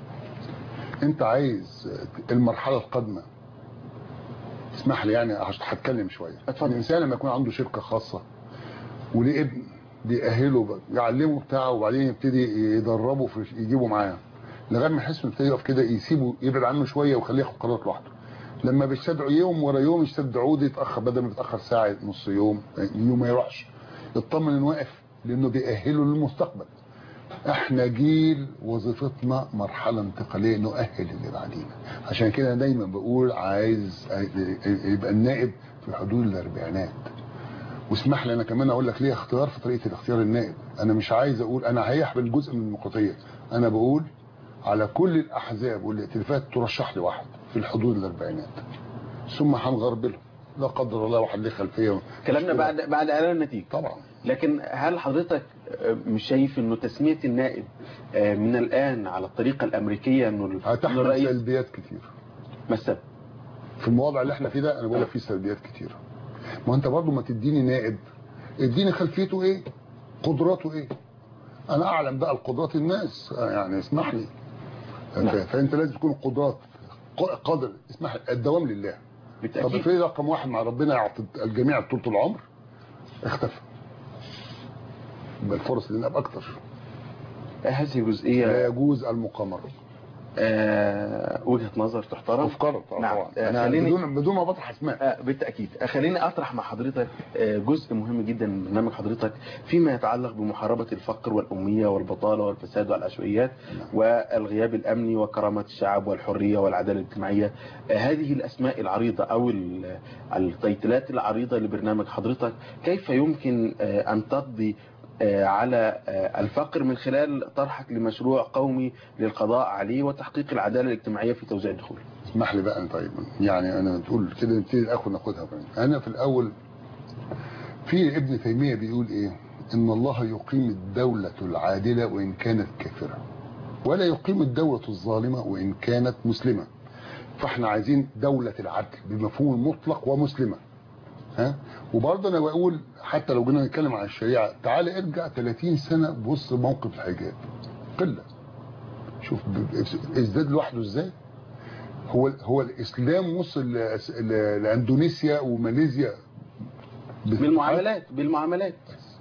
انت عايز المرحله القادمه اسمح لي يعني هش- هتكلم شويه اتفضل. الانسان لما يكون عنده شركه خاصه وليه ابن بيأهله بقى، يعلمه بتاعه وبعدين يبتدي يدربه في يجيبه معاه لغايه ما يحس انه ابتدي يقف كده يسيبه يبعد عنه شويه ويخليه ياخد قرارات لوحده لما بيستدعوا يوم ورا يوم يستدعوه ده يتاخر بدل ما يتاخر ساعه نص يوم يوم ما يروحش يطمن انه واقف لانه بيأهله للمستقبل احنا جيل وظيفتنا مرحله انتقاليه نؤهل اللي بعدينا عشان كده أنا دايما بقول عايز يبقى النائب في حدود الاربعينات واسمح لي انا كمان اقول لك ليه اختيار في طريقه الاختيار النائب انا مش عايز اقول انا هيحمل جزء من الديمقراطيه انا بقول على كل الاحزاب والائتلافات ترشح لي واحد في الحدود الاربعينات ثم هنغربله لا قدر الله واحد ليه خلفيه كلامنا مشكلة. بعد بعد اعلان النتيجه طبعا لكن هل حضرتك آه، مش شايف انه تسميه النائب آه، من الان على الطريقه الامريكيه انه ال- إنه هتحمل الرئيس سلبيات كتير ما السبب؟ في الموضع اللي احنا فيه ده انا بقول لك فيه سلبيات كتير ما انت برضو ما تديني نائب اديني خلفيته ايه قدراته ايه انا اعلم بقى القدرات الناس يعني اسمح لي نعم. فانت لازم تكون قدرات ق- قادر اسمح لي الدوام لله طب بالتاكيد افرض رقم واحد مع ربنا يعطي الجميع طول العمر اختفى يبقى الفرص للنائب اكتر هذه لا جزئيه يجوز المقامره آه، وجهه نظر تحترم افكار طبعا نعم. آه، انا خليني- بدون بدون ما بطرح اسماء آه، بالتأكيد آه، خليني أطرح مع حضرتك آه، جزء مهم جدا من برنامج حضرتك فيما يتعلق بمحاربة الفقر والأمية والبطالة والفساد والعشوائيات والغياب الأمني وكرامة الشعب والحرية والعدالة الاجتماعية آه، هذه الأسماء العريضة أو ال- التيتلات العريضة لبرنامج حضرتك كيف يمكن آه، أن تقضي آه، على آه، الفقر من خلال طرحك لمشروع قومي للقضاء عليه وتحقيق العدالة الاجتماعية في توزيع الدخول اسمح لي بقى أنا طيب يعني انا تقول كده نبتدي الاخر ناخدها بقى. انا في الاول في ابن تيميه بيقول ايه ان الله يقيم الدوله العادله وان كانت كافره ولا يقيم الدوله الظالمه وان كانت مسلمه فاحنا عايزين دوله العدل بمفهوم المطلق ومسلمه ها وبرضه انا بقول حتى لو جينا نتكلم عن الشريعه تعال ارجع 30 سنه بص موقف الحجاب قله شوف ب- ب- ازداد لوحده ازاي هو هو الاسلام وصل ل- ل- لاندونيسيا وماليزيا بالمعاملات بالمعاملات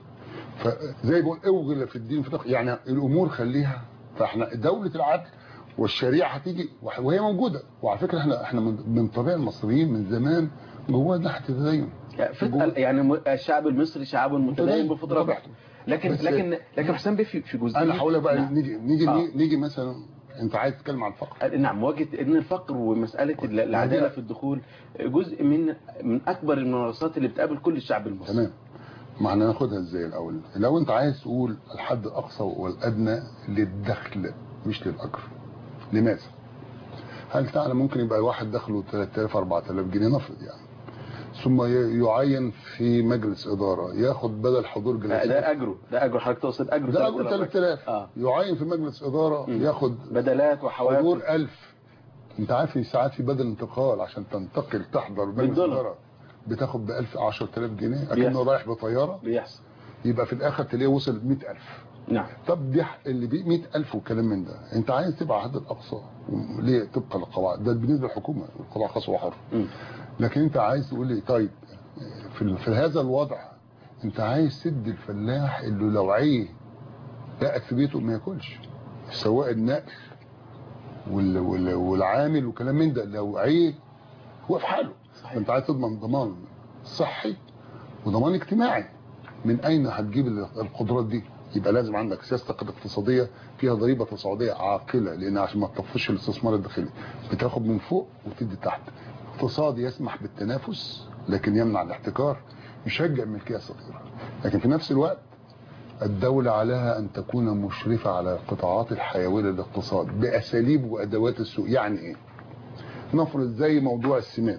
فزي بقول اوغل في الدين في تق... يعني الامور خليها فاحنا دوله العدل والشريعه هتيجي وح- وهي موجوده وعلى فكره احنا احنا من, من طبيعه المصريين من زمان جواه ناحيه التدين فتقل يعني م- الشعب المصري شعب متدين بفطرته بطبيعته. لكن بس- لكن لكن حسام بيه في في جزئيه انا هقول لك بقى نعم. نيجي نيجي آه. نيجي مثلا انت عايز تتكلم عن الفقر نعم مواجهه ان الفقر ومساله ال- العداله في الدخول جزء من من اكبر المناقصات اللي بتقابل كل الشعب المصري تمام ما احنا ناخدها ازاي الاول لو انت عايز تقول الحد الاقصى والادنى للدخل مش للاجر لماذا هل تعلم ممكن يبقى واحد دخله 3000 4000 جنيه نفرض يعني ثم ي- يعين في مجلس اداره ياخد بدل حضور آه، جلسات ده اجره ده اجره حضرتك تقصد اجره ده اجر 3000. 3000 اه يعين في مجلس اداره مم. ياخد بدلات وحوافز حضور 1000 انت عارف في ساعات في بدل انتقال عشان تنتقل تحضر مجلس بالدولار. اداره بتاخد ب 1000 10000 جنيه بيحصل. اكنه رايح بطياره بيحصل يبقى في الاخر تلاقيه وصل 100000 نعم طب دي ح- اللي بيه 100000 وكلام من ده انت عايز تبقى حد الاقصى ليه طبقا للقواعد ده بالنسبه للحكومه القضاء خاص وحر مم. لكن انت عايز تقول لي طيب في, ال- في هذا الوضع انت عايز تدي الفلاح اللي لو عيه قاعد في بيته ما ياكلش سواء النقل وال وال والعامل وكلام من ده لو عيه هو في حاله صحيح. انت عايز تضمن ضمان صحي وضمان اجتماعي من اين هتجيب ال- القدرات دي يبقى لازم عندك سياستك الاقتصاديه فيها ضريبه اقتصاديه عاقله لان عشان ما تطفش الاستثمار الداخلي بتاخد من فوق وتدي تحت اقتصاد يسمح بالتنافس لكن يمنع الاحتكار يشجع الملكيه الصغيره لكن في نفس الوقت الدولة عليها أن تكون مشرفة على القطاعات الحيوية للاقتصاد بأساليب وأدوات السوق يعني إيه؟ نفرض زي موضوع السماد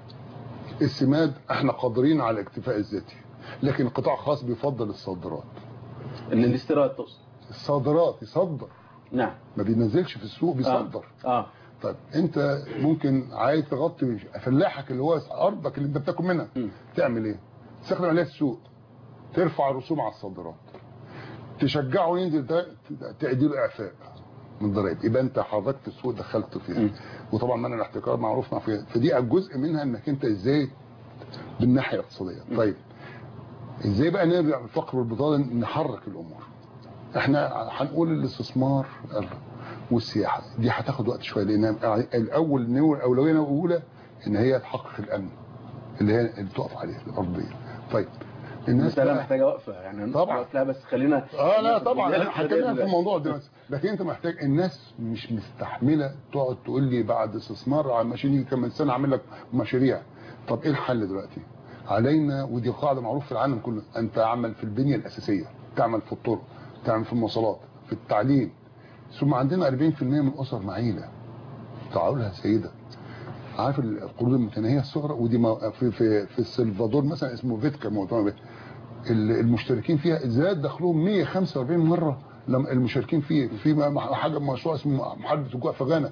السماد احنا قادرين على الاكتفاء الذاتي لكن القطاع الخاص بيفضل الصادرات ال- الاستيراد تقصد الصادرات يصدر نعم ما بينزلش في السوق بيصدر اه طيب انت ممكن عايز تغطي فلاحك اللي هو ارضك اللي انت بتاكل منها مم. تعمل ايه تستخدم عليها السوق ترفع الرسوم على الصادرات تشجعه ينزل ده تديله اعفاء من الضرائب يبقى انت حركت السوق دخلته فيها مم. وطبعا منع الاحتكار معروف مع فيها فدي جزء منها انك انت ازاي بالناحيه الاقتصاديه مم. طيب ازاي بقى نرجع للفقر والبطاله نحرك الامور احنا هنقول الاستثمار والسياحه دي هتاخد وقت شويه لان الاول نور الاولويه الاولى ان هي تحقق الامن اللي هي اللي تقف عليه الارضيه طيب الناس المسألة بقى- محتاجة وقفة يعني طبعا. نقف لها بس خلينا اه لا طبعا بداية- انا هتكلم بداية في الموضوع ده بس لكن انت محتاج الناس مش مستحمله تقعد تقول لي بعد استثمار على ماشيين يجي كمان سنه اعمل لك مشاريع طب ايه الحل دلوقتي؟ علينا ودي قاعده معروف في العالم كله ان تعمل في البنيه الاساسيه تعمل في الطرق تعمل في المواصلات في التعليم ثم عندنا 40% من الاسر معيله تعالوا لها سيده عارف القروض المتناهيه الصغرى ودي ما- في في في السلفادور مثلا اسمه فيتكا مؤتمر به ال- المشتركين فيها زاد دخلهم 145 مره لما المشاركين فيه في م- حاجه مشروع اسمه محاربه الجوع في غانا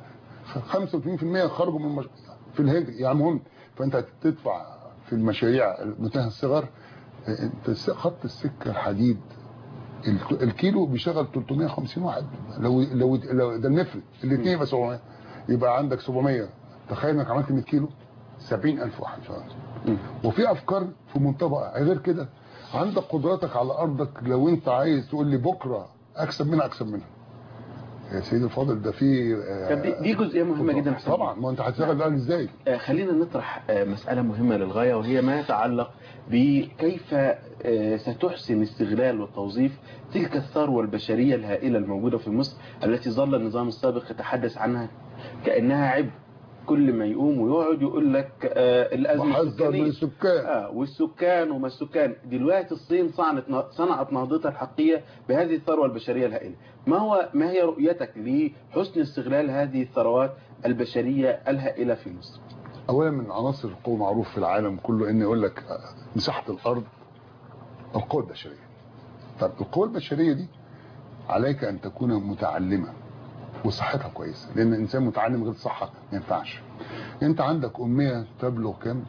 85% خرجوا من المش... في الهند يعني مهم فانت هتدفع في المشاريع المتناهيه الصغر انت س- خط السكه الحديد الك- الكيلو بيشغل 350 واحد لو لو, لو ده النفر الاثنين يبقى 700 يبقى عندك 700 تخيل انك عملت 100 كيلو 70000 واحد شغال مم. وفي افكار في منطقه غير كده عندك قدراتك على ارضك لو انت عايز تقول لي بكره اكسب منها اكسب منها يا سيدي الفاضل ده في آه، طب دي, دي جزئيه مهمه جدا حسام. طبعا ما انت هتشتغل بقى ازاي آه، خلينا نطرح آه، مسألة مهمة للغاية وهي ما يتعلق بكيف آه، ستحسن استغلال وتوظيف تلك الثروة البشرية الهائلة الموجودة في مصر التي ظل النظام السابق يتحدث عنها كأنها عبء كل ما يقوم ويقعد يقول لك آه، الأزمة وحذر من السكانية السكان آه والسكان وما السكان دلوقتي الصين صنعت صنعت نهضتها الحقيقيه بهذه الثروه البشريه الهائله ما هو ما هي رؤيتك لحسن استغلال هذه الثروات البشريه الهائله في مصر اولا من عناصر القوة معروف في العالم كله ان يقول لك آه، مساحه الارض القوة البشريه طب القوة البشريه دي عليك ان تكون متعلمه وصحتها كويسه لان الانسان متعلم غير صحه ما ينفعش انت عندك اميه تبلغ كام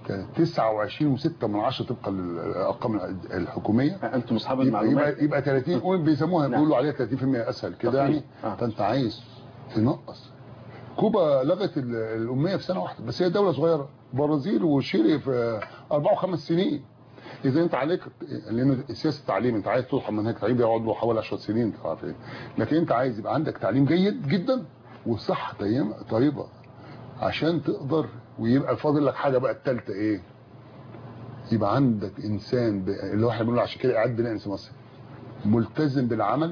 29 و6 من 10 طبقا للارقام الحكوميه انتم اصحاب يبقى, المعلومات يبقى, يبقى 30 قول بيسموها نعم. بيقولوا عليها 30% اسهل كده تقريبا. يعني آه. فانت عايز تنقص كوبا لغت ال- الاميه في سنه واحده بس هي دوله صغيره برازيل وشيلي في اربع وخمس سنين اذا انت عليك لان سياسه التعليم انت عايز تطلع منهج تعليم بيقعد له حوالي 10 سنين انت عارف ايه لكن انت عايز يبقى عندك تعليم جيد جدا وصحه طيبه طيبه عشان تقدر ويبقى فاضل لك حاجه بقى الثالثه ايه يبقى عندك انسان ب... اللي هو احنا بنقول عشان كده اعد بناء انسان مصري ملتزم بالعمل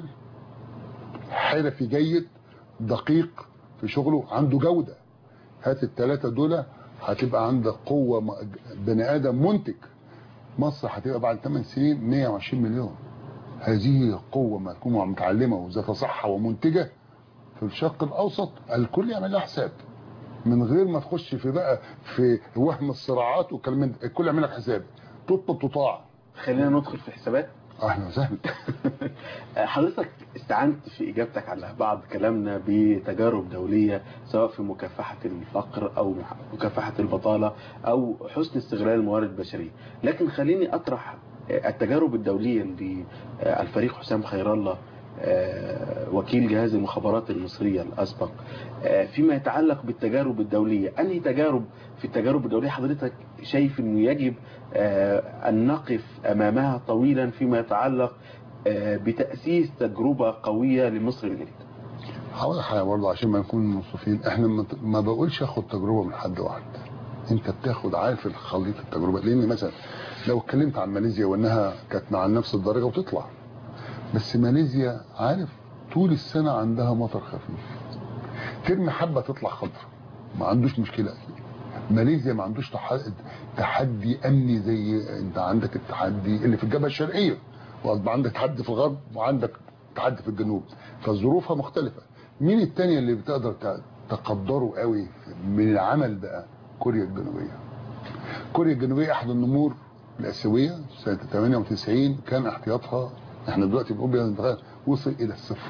حرفي جيد دقيق في شغله عنده جوده هات الثلاثه دول هتبقى عندك قوه م- بني ادم منتج مصر هتبقى بعد 8 سنين 120 مليون هذه قوه ما تكون متعلمه وذات صحه ومنتجه في الشرق الاوسط الكل يعمل لها حساب من غير ما تخش في بقى في وهم الصراعات والكلام من ده الكل يعمل لك حساب تطلب تطاع خلينا ندخل في حسابات اهلا وسهلا حضرتك استعنت في اجابتك على بعض كلامنا بتجارب دوليه سواء في مكافحه الفقر او مكافحه البطاله او حسن استغلال الموارد البشريه لكن خليني اطرح التجارب الدوليه اللي الفريق حسام خير الله آه، وكيل جهاز المخابرات المصرية الأسبق آه، فيما يتعلق بالتجارب الدولية أنهي تجارب في التجارب الدولية حضرتك شايف أنه يجب آه، أن نقف أمامها طويلا فيما يتعلق آه، بتأسيس تجربة قوية لمصر الجديدة هقول حاجه برضه عشان ما نكون منصفين احنا ما- ما بقولش اخد تجربه من حد واحد انت بتاخد عارف الخليط التجربه لان مثلا لو اتكلمت عن ماليزيا وانها كانت مع نفس الدرجه وتطلع بس ماليزيا عارف طول السنه عندها مطر خفيف ترمي حبه تطلع خضرا ما عندوش مشكله ماليزيا ما عندوش تح- تحدي امني زي انت عندك التحدي اللي في الجبهه الشرقيه وأصبح عندك تحدي في الغرب وعندك تحدي في الجنوب فظروفها مختلفه مين التانية اللي بتقدر ت- تقدره قوي من العمل بقى كوريا الجنوبيه كوريا الجنوبيه احد النمور الاسيويه سنه 98 كان احتياطها احنا دلوقتي بنقول بيتغير وصل الى الصفر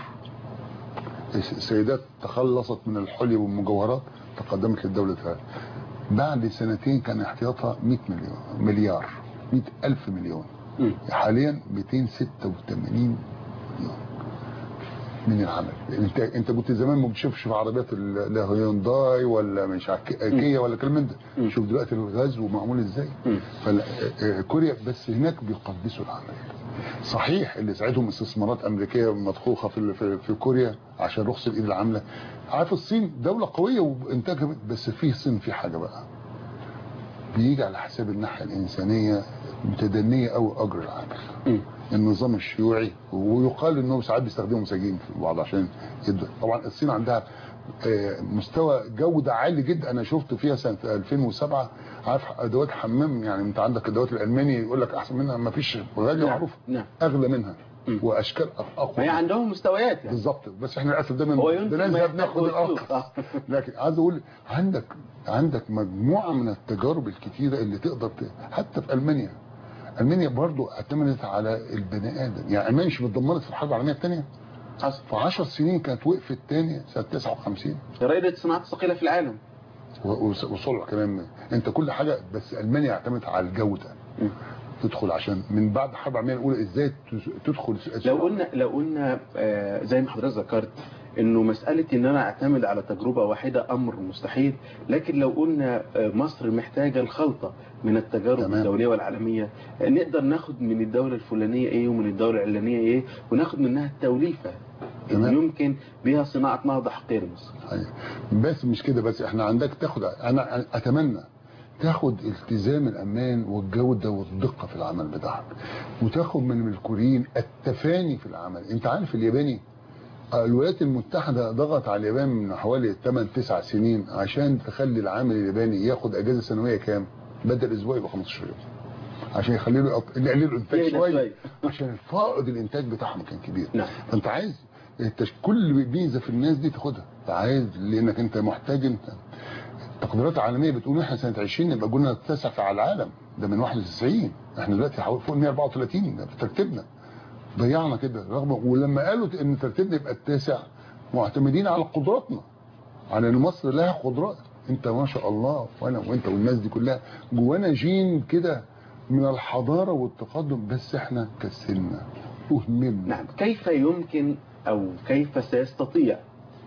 السيدات تخلصت من الحلي والمجوهرات تقدمت للدولة الثانية بعد سنتين كان احتياطها 100 مليون مليار 100 ألف مليون مم. حاليا 286 مليون من العمل انت انت كنت زمان ما بتشوفش في عربيات ال- لا هيونداي ولا مش عارف كي- كيا ولا كلام من مم. ده شوف دلوقتي الغزو معمول ازاي مم. فكوريا بس هناك بيقدسوا العمل صحيح اللي ساعدهم استثمارات امريكيه مضخوخه في في, في كوريا عشان رخص الايد العامله عارف الصين دوله قويه وانتاجها بس في الصين في حاجه بقى بيجي على حساب الناحيه الانسانيه متدنيه قوي اجر العمل مم. النظام الشيوعي ويقال انهم ساعات بيستخدموا مساجين في بعض عشان يدوا طبعا الصين عندها آه، مستوى جوده عالي جدا انا شفت فيها سنه 2007 عارف ادوات حمام يعني انت عندك ادوات الالماني يقول لك احسن منها ما فيش غاليه نعم. معروفه نعم اغلى منها مم. واشكال ما اقوى هي عندهم مستويات يعني بالظبط بس احنا للاسف دايما هو ينتج ما بنذهب يحتاج ناخد ويطلب. الارخص آه. لكن عايز اقول عندك عندك مجموعه من التجارب الكتيره اللي تقدر ت... حتى في المانيا المانيا برضو اعتمدت على البني ادم يعني المانيا مش اتدمرت في الحرب العالميه الثانيه حصل في 10 سنين كانت وقفت تاني سنه 59 رائدة الصناعات الثقيلة في العالم و- وص- وصلع كمان انت كل حاجه بس المانيا اعتمدت على الجوده مم. تدخل عشان من بعد الحرب العالميه الاولى ازاي تس- تدخل س- لو قلنا لو قلنا آه، زي ما حضرتك ذكرت انه مسألة ان انا اعتمد على تجربة واحدة امر مستحيل لكن لو قلنا آه، مصر محتاجة الخلطة من التجارب تمام. الدولية والعالمية آه، نقدر ناخد من الدولة الفلانية ايه ومن الدولة العلانية ايه وناخد منها التوليفة اللي تمام. يمكن بها صناعة نهضة حقيقية لمصر أيوة. بس مش كده بس احنا عندك تاخد انا اتمنى تاخد التزام الامان والجوده والدقه في العمل بتاعك وتاخد من الكوريين التفاني في العمل انت عارف الياباني الولايات المتحده ضغط على اليابان من حوالي 8 9 سنين عشان تخلي العامل الياباني ياخد اجازه سنويه كام بدل اسبوع يبقى 15 يوم عشان يخلي له يقط- يقلل له الانتاج يهدى شويه شوية. عشان الفائض الانتاج بتاعهم كان كبير نعم فانت عايز انت كل ميزه في الناس دي تاخدها انت عايز لانك انت محتاج انت التقديرات العالميه بتقول احنا سنه 20 نبقى قلنا التاسع في على العالم ده من 91 احنا دلوقتي حوالي فوق 134 ده في ترتيبنا ضيعنا كده رغم ولما قالوا ان ترتيبنا يبقى التاسع معتمدين على قدراتنا على ان مصر لها قدرات انت ما شاء الله وانا وانت والناس دي كلها جوانا جين كده من الحضاره والتقدم بس احنا كسلنا اهملنا نعم كيف يمكن أو كيف سيستطيع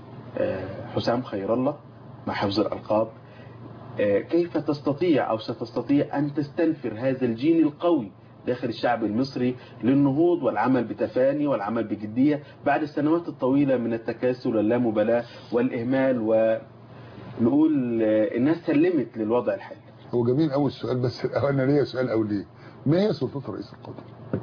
آه، حسام خير الله مع حفظ الألقاب آه، كيف تستطيع أو ستستطيع أن تستنفر هذا الجين القوي داخل الشعب المصري للنهوض والعمل بتفاني والعمل بجدية بعد السنوات الطويلة من التكاسل واللامبالاة والإهمال ونقول آه، الناس سلمت للوضع الحالي هو جميل قوي السؤال بس انا ليا سؤال او ليه ما هي سلطات الرئيس القادم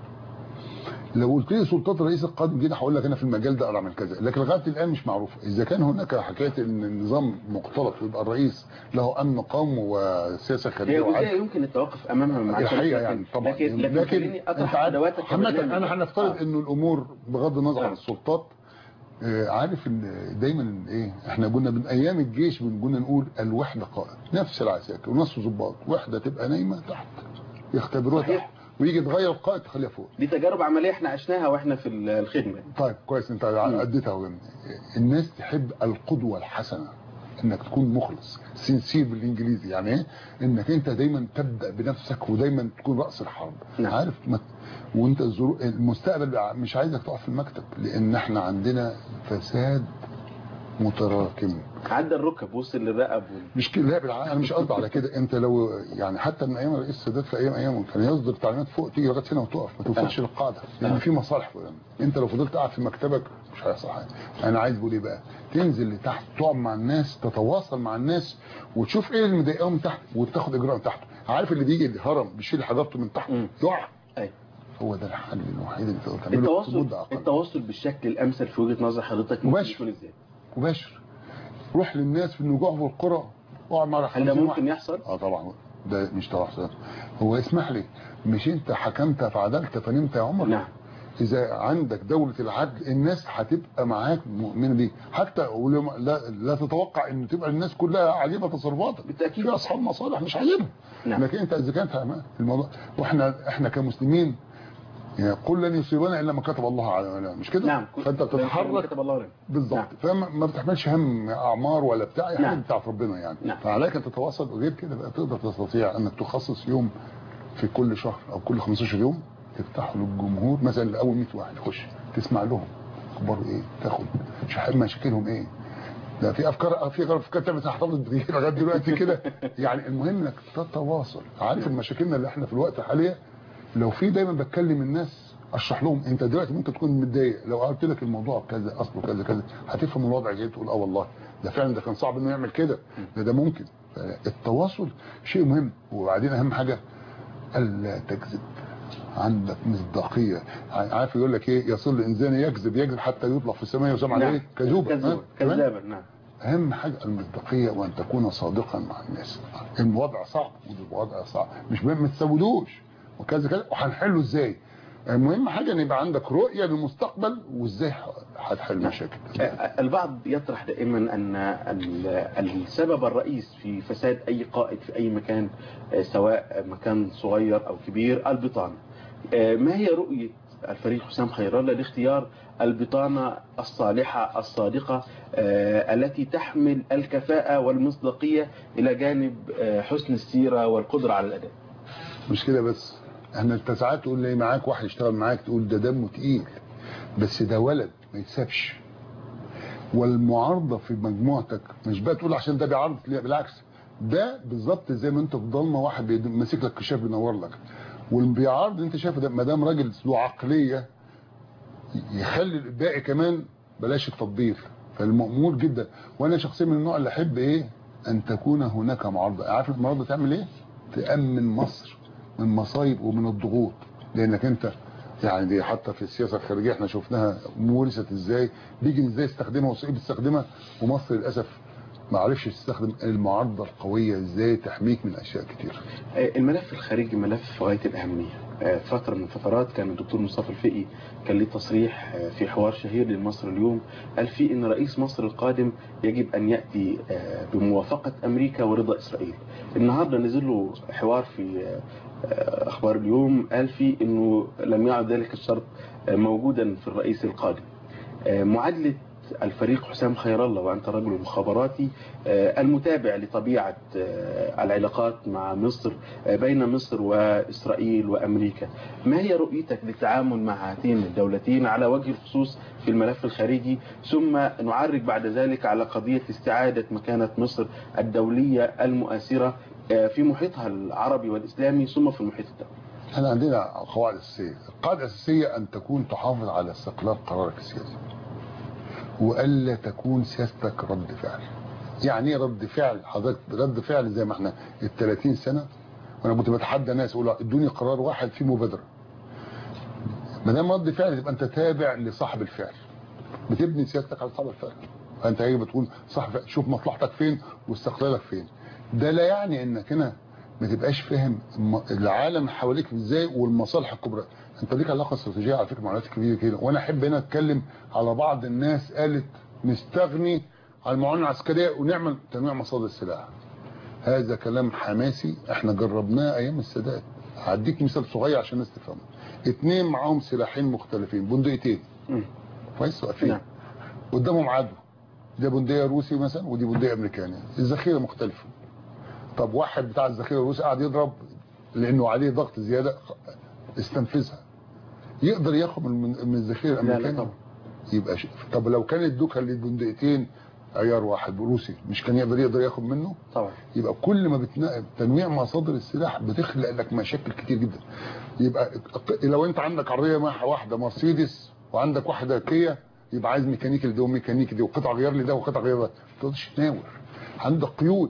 لو قلت لي سلطات الرئيس القادم كده هقول لك انا في المجال ده اقدر اعمل كذا لكن لغايه الان مش معروفه اذا كان هناك حكايه ان النظام مختلط ويبقى الرئيس له امن قوم وسياسه هي خارجيه وعدل جزئية يمكن التوقف أمامها مع الحقيقه يعني طبعا لكن لكن, لكن خليني انت أطرح عارف أدواتك عامة كبرنامج. انا هنفترض آه. انه الامور بغض النظر عن آه. السلطات آه، عارف ان دايما ايه احنا كنا من ايام الجيش كنا نقول الوحده قائد نفس العساكر ونفس الضباط وحده تبقى نايمه تحت يختبروها صحيح. تحت ويجي يتغير القائد تخليها فوق دي تجارب عملية احنا عشناها واحنا في الخدمة طيب كويس انت اديتها اهو. الناس تحب القدوه الحسنه انك تكون مخلص سنسير بالانجليزي يعني ايه انك انت دايما تبدا بنفسك ودايما تكون راس الحرب نعم. عارف ما وانت الظروف المستقبل مش عايزك تقف في المكتب لان احنا عندنا فساد متراكم عدى الركب وصل للرقب وال... مش كده لا بالعكس انا مش قصدي على كده انت لو يعني حتى من ايام الرئيس السادات في ايام ايامه كان يصدر تعليمات فوق تيجي لغايه هنا وتقف ما توصلش آه. للقاعده لان آه. في مصالح فوق انت لو فضلت قاعد في مكتبك مش هيحصل حاجه انا عايز اقول ايه بقى تنزل لتحت تقعد مع الناس تتواصل مع الناس وتشوف ايه اللي مضايقهم من تحت وتاخد اجراء من تحت عارف اللي بيجي الهرم بيشيل حضرته من تحت مم. يقع أيوة. هو ده الحل الوحيد اللي تقدر تعمله في التواصل مده اقل التواصل بالشكل الامثل في وجهه نظر حضرتك ممكن مباشر. يكون ازاي؟ مباشر روح للناس في النجوع في القرى اقعد مع هل ده 50 واحد. ممكن يحصل؟ اه طبعا ده مش توحد هو اسمح لي مش انت حكمت فعدلت فنمت يا عمر نعم اذا عندك دولة العدل الناس هتبقى معاك مؤمنة بيه حتى ولو لا, لا تتوقع ان تبقى الناس كلها عاجبها تصرفاتك بالتأكيد. في اصحاب مصالح مش عاجبها نعم. لكن انت اذا كانت فاهمة الموضوع واحنا احنا كمسلمين يعني قل لن يصيبنا الا ما كتب الله علينا مش كده نعم فانت بتتحرك كتب الله لنا بالظبط نعم. فما ما بتحملش هم اعمار ولا بتاع يعني نعم. بتاعت ربنا يعني نعم. فعليك ان تتواصل وغير كده بقى تقدر تستطيع انك تخصص يوم في كل شهر او كل 15 يوم تفتحه للجمهور مثلا لاول 100 واحد يخش تسمع لهم اخبار ايه تاخد شح- مشاكلهم ايه ده في افكار في افكار تعمل هتفضل تغيير لغايه دلوقتي كده يعني المهم انك تتواصل عارف المشاكلنا اللي احنا في الوقت الحالي لو في دايما بتكلم الناس اشرح لهم انت دلوقتي ممكن تكون متضايق لو قلت لك الموضوع كذا اصله كذا كذا هتفهم الوضع جاي تقول اه والله ده فعلا ده كان صعب انه يعمل كده ده ده ممكن التواصل شيء مهم وبعدين اهم حاجه الا تكذب عندك مصداقيه عارف يقول لك ايه يصل الانسان يكذب يكذب حتى يطلع في السماء يسمى عليه كذوبا كذوبا ها؟ تمام؟ كذابا نعم اهم حاجه المصداقيه وان تكون صادقا مع الناس الوضع صعب والوضع صعب مش مهم ما تسودوش وكذا كذا وهنحله ازاي المهم حاجه ان يبقى عندك رؤيه للمستقبل وازاي هتحل المشاكل آه، البعض يطرح دائما أن ال- السبب الرئيس في فساد أي قائد في أي مكان آه، سواء مكان صغير أو كبير البطانة آه، ما هي رؤية الفريق حسام خير الله لاختيار البطانة الصالحة الصادقة آه، التي تحمل الكفاءة والمصداقية إلى جانب آه، حسن السيرة والقدرة على الأداء مش كده بس احنا انت ساعات تقول لي معاك واحد يشتغل معاك تقول ده دمه تقيل بس ده ولد ما يتسابش والمعارضه في مجموعتك مش بقى تقول عشان ده بيعارض لا بالعكس ده بالظبط زي ما انت في ضلمه واحد بيد- ماسك لك كشاف بينور لك واللي بيعارض انت شايف ده ما دام راجل له عقليه يخلي الباقي كمان بلاش التطبيل فالمأمور جدا وانا شخصيا من النوع اللي احب ايه ان تكون هناك معارضه عارف المعارضه تعمل ايه تامن مصر من مصايب ومن الضغوط لانك انت يعني دي حتى في السياسه الخارجيه احنا شفناها مورست ازاي بيجي ازاي يستخدمها وايه بتستخدمها ومصر للاسف ما عرفش تستخدم المعارضه القويه ازاي تحميك من اشياء كتير آه، الملف الخارجي ملف في غاية الأهمية آه، فترة من الفترات كان الدكتور مصطفى الفقي كان ليه تصريح آه، في حوار شهير للمصر اليوم قال فيه ان رئيس مصر القادم يجب ان يأتي آه، بموافقة امريكا ورضا اسرائيل النهاردة نزل له حوار في آه، آه، اخبار اليوم قال فيه انه لم يعد ذلك الشرط آه، موجودا في الرئيس القادم آه، معادلة الفريق حسام خير الله وأنت رجل مخابراتي آه، المتابع لطبيعة آه، العلاقات مع مصر آه، بين مصر وإسرائيل وأمريكا ما هي رؤيتك للتعامل مع هاتين الدولتين على وجه الخصوص في الملف الخارجي ثم نعرج بعد ذلك على قضية استعادة مكانة مصر الدولية المؤثرة آه، في محيطها العربي والإسلامي ثم في المحيط الدولي احنا عندنا قواعد اساسيه القاعده الاساسيه ان تكون تحافظ على استقلال قرارك السياسي والا تكون سياستك رد فعل يعني ايه رد فعل حضرتك رد فعل زي ما احنا ال 30 سنه وانا كنت بتحدى ناس اقول ادوني قرار واحد فيه مبادره ما دام رد فعل تبقى انت تابع لصاحب الفعل بتبني سياستك على صاحب الفعل فانت هي بتقول صاحب شوف مصلحتك فين واستقلالك فين ده لا يعني انك هنا ما تبقاش فاهم الم- العالم حواليك ازاي والمصالح الكبرى انت ليك علاقه استراتيجيه على فكره مع ناس كبيره كده وانا احب هنا اتكلم على بعض الناس قالت نستغني عن المعونه العسكريه ونعمل تنويع مصادر السلاح هذا كلام حماسي احنا جربناه ايام السادات هديك مثال صغير عشان الناس تفهمه اتنين معاهم سلاحين مختلفين بندقيتين مم. كويس واقفين نعم. قدامهم عدو ده بندقيه روسي مثلا ودي بندقيه امريكانيه الذخيره مختلفه طب واحد بتاع الذخيره الروسي قاعد يضرب لانه عليه ضغط زياده استنفذها يقدر ياخد من من الذخيره لا لا الامريكانيه طبعا يبقى ش... طب لو كان ادوك للبندقيتين عيار واحد روسي مش كان يقدر يقدر ياخد منه طبعا يبقى كل ما بتنقل تنويع مصادر السلاح بتخلق لك مشاكل كتير جدا يبقى لو انت عندك عربيه مع- واحده مرسيدس وعندك واحده كيا يبقى عايز ميكانيكي لده وميكانيكي دي وقطع غيار لده وقطع غيار ده ما تقدرش تناور عندك قيود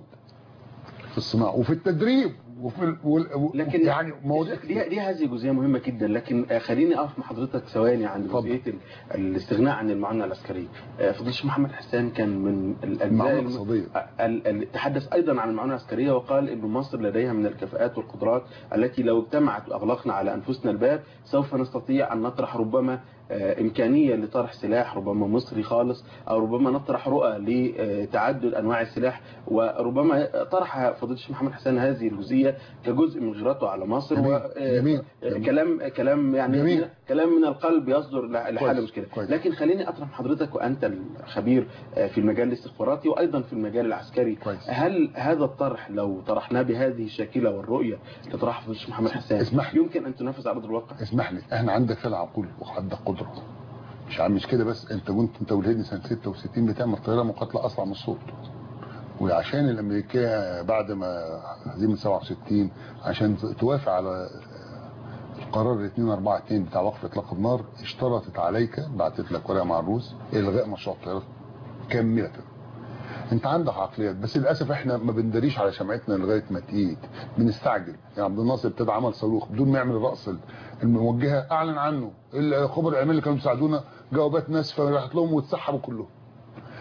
في الصناعه وفي التدريب وفي ال... وال... لكن يعني مواضيع دي, كتير. دي هذه جزئيه مهمه جدا لكن آه، خليني اقف مع حضرتك ثواني عند اتفضل. جزئيه ال- الاستغناء عن المعونه العسكريه آه، فضيله الشيخ محمد حسان كان من الاجزاء المعونه الم- الاقتصاديه ال- ال- تحدث ايضا عن المعونه العسكريه وقال ان مصر لديها من الكفاءات والقدرات التي لو اجتمعت واغلقنا على انفسنا الباب سوف نستطيع ان نطرح ربما آه، امكانيه لطرح سلاح ربما مصري خالص او ربما نطرح رؤى لتعدد انواع السلاح وربما طرح فضيله الشيخ محمد حسان هذه الجزئيه كجزء من غيرته على مصر جميل. و آه، جميل. جميل. كلام كلام يعني جميل. كلام من القلب يصدر لحل كويس. المشكله كويس. لكن خليني اطرح حضرتك وانت الخبير آه، في المجال الاستخباراتي وايضا في المجال العسكري كويس. هل هذا الطرح لو طرحناه بهذه الشاكله والرؤيه اللي طرحها فضيله الشيخ محمد حسان اسمح لي. يمكن ان تنفذ على ارض الواقع اسمح لي احنا عندك فعل عقول وعندك قدره مش عم مش كده بس انت كنت انت والهدي سنه 66 بتعمل طياره مقاتله اسرع من الصوت وعشان الامريكيه بعد ما هزيمه 67 عشان توافق على القرار 242 بتاع وقف اطلاق النار اشترطت عليك بعتت لك ورقه مع الروس الغاء مشروع الطيارات كامله انت عندك عقليات بس للاسف احنا ما بندريش على شمعتنا لغايه ما تقيد بنستعجل يعني عبد الناصر ابتدى عمل صاروخ بدون ما يعمل الرأس الموجهه اعلن عنه الخبر الاعلامي اللي كانوا بيساعدونا جوابات ناسفه راحت لهم واتسحبوا كلهم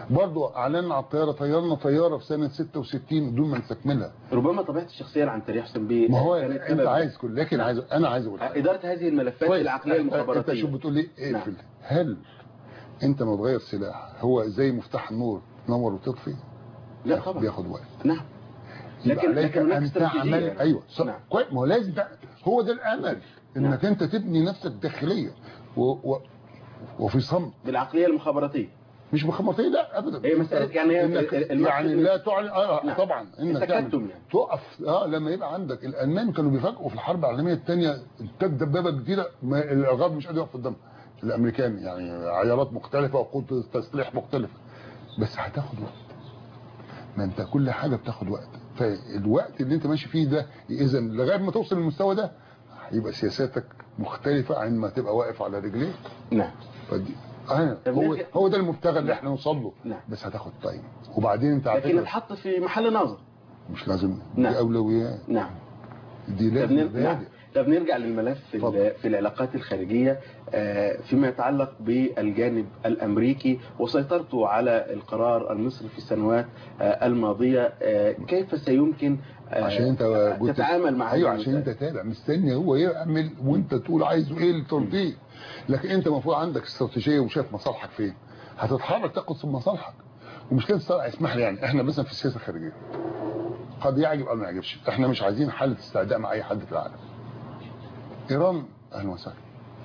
برضه اعلنا على الطياره طيرنا طياره في سنه 66 بدون ما نستكملها ربما طبيعه الشخصيه العنتريه حسين بيه ما هو كانت انت سبب. عايز كل لكن عايز انا عايز اقول حاجة. اداره هذه الملفات كويس. العقليه انت المخابراتيه شوف بتقول لي نعم. اقفل هل انت ما تغير سلاح هو زي مفتاح النور تنور وتطفي لا طبعا بياخد وقت نعم يبقى لكن عليك لكن هناك ان استراتيجيه تعمل ايوه صح. نعم. كويس ما هو لازم ده هو ده الامل انك انت تبني نفسك داخليا و... و... وفي صمت بالعقليه المخابراتيه مش مخمرتين لا ابدا هي مسألة يعني هي إنك المقصد يعني إن- لا تعلن اه نعم. طبعا انك التكتم تعمل- يعني. تقف اه لما يبقى عندك الالمان كانوا بيفاجئوا في الحرب العالميه الثانيه انتاج دبابه جديده ما الغرب مش قادر يقف قدامها الامريكان يعني عيارات مختلفه وقوه تسليح مختلفه بس هتاخد وقت ما انت كل حاجه بتاخد وقت فالوقت اللي انت ماشي فيه ده اذا لغايه ما توصل للمستوى ده هيبقى سياساتك مختلفه عن ما تبقى واقف على رجليك نعم فدي آه طب هو نرجع- هو ده المبتغى اللي احنا نوصل له نعم. بس هتاخد تايم وبعدين انت على لكن فكره اتحط في محل نظر مش لازم نعم. دي اولويات نعم دي طب لازم نر- نعم. مبادئ طب نرجع للملف في, اتفضل. ال- في العلاقات الخارجية آه، فيما يتعلق بالجانب الأمريكي وسيطرته على القرار المصري في السنوات آه، الماضية آه، كيف سيمكن آه، عشان انت قلت- تتعامل مع ايوه هذه عشان انت المسائل؟ تابع مستني هو يعمل وانت تقول عايزه ايه اللي ترضيه لكن انت المفروض عندك استراتيجيه وشايف مصالحك فين هتتحرك تاخد في مصالحك ومش لازم تصارع اسمح لي يعني احنا مثلا في السياسه الخارجيه قد يعجب او ما يعجبش احنا مش عايزين حاله استعداء مع اي حد في العالم ايران اهلا وسهلا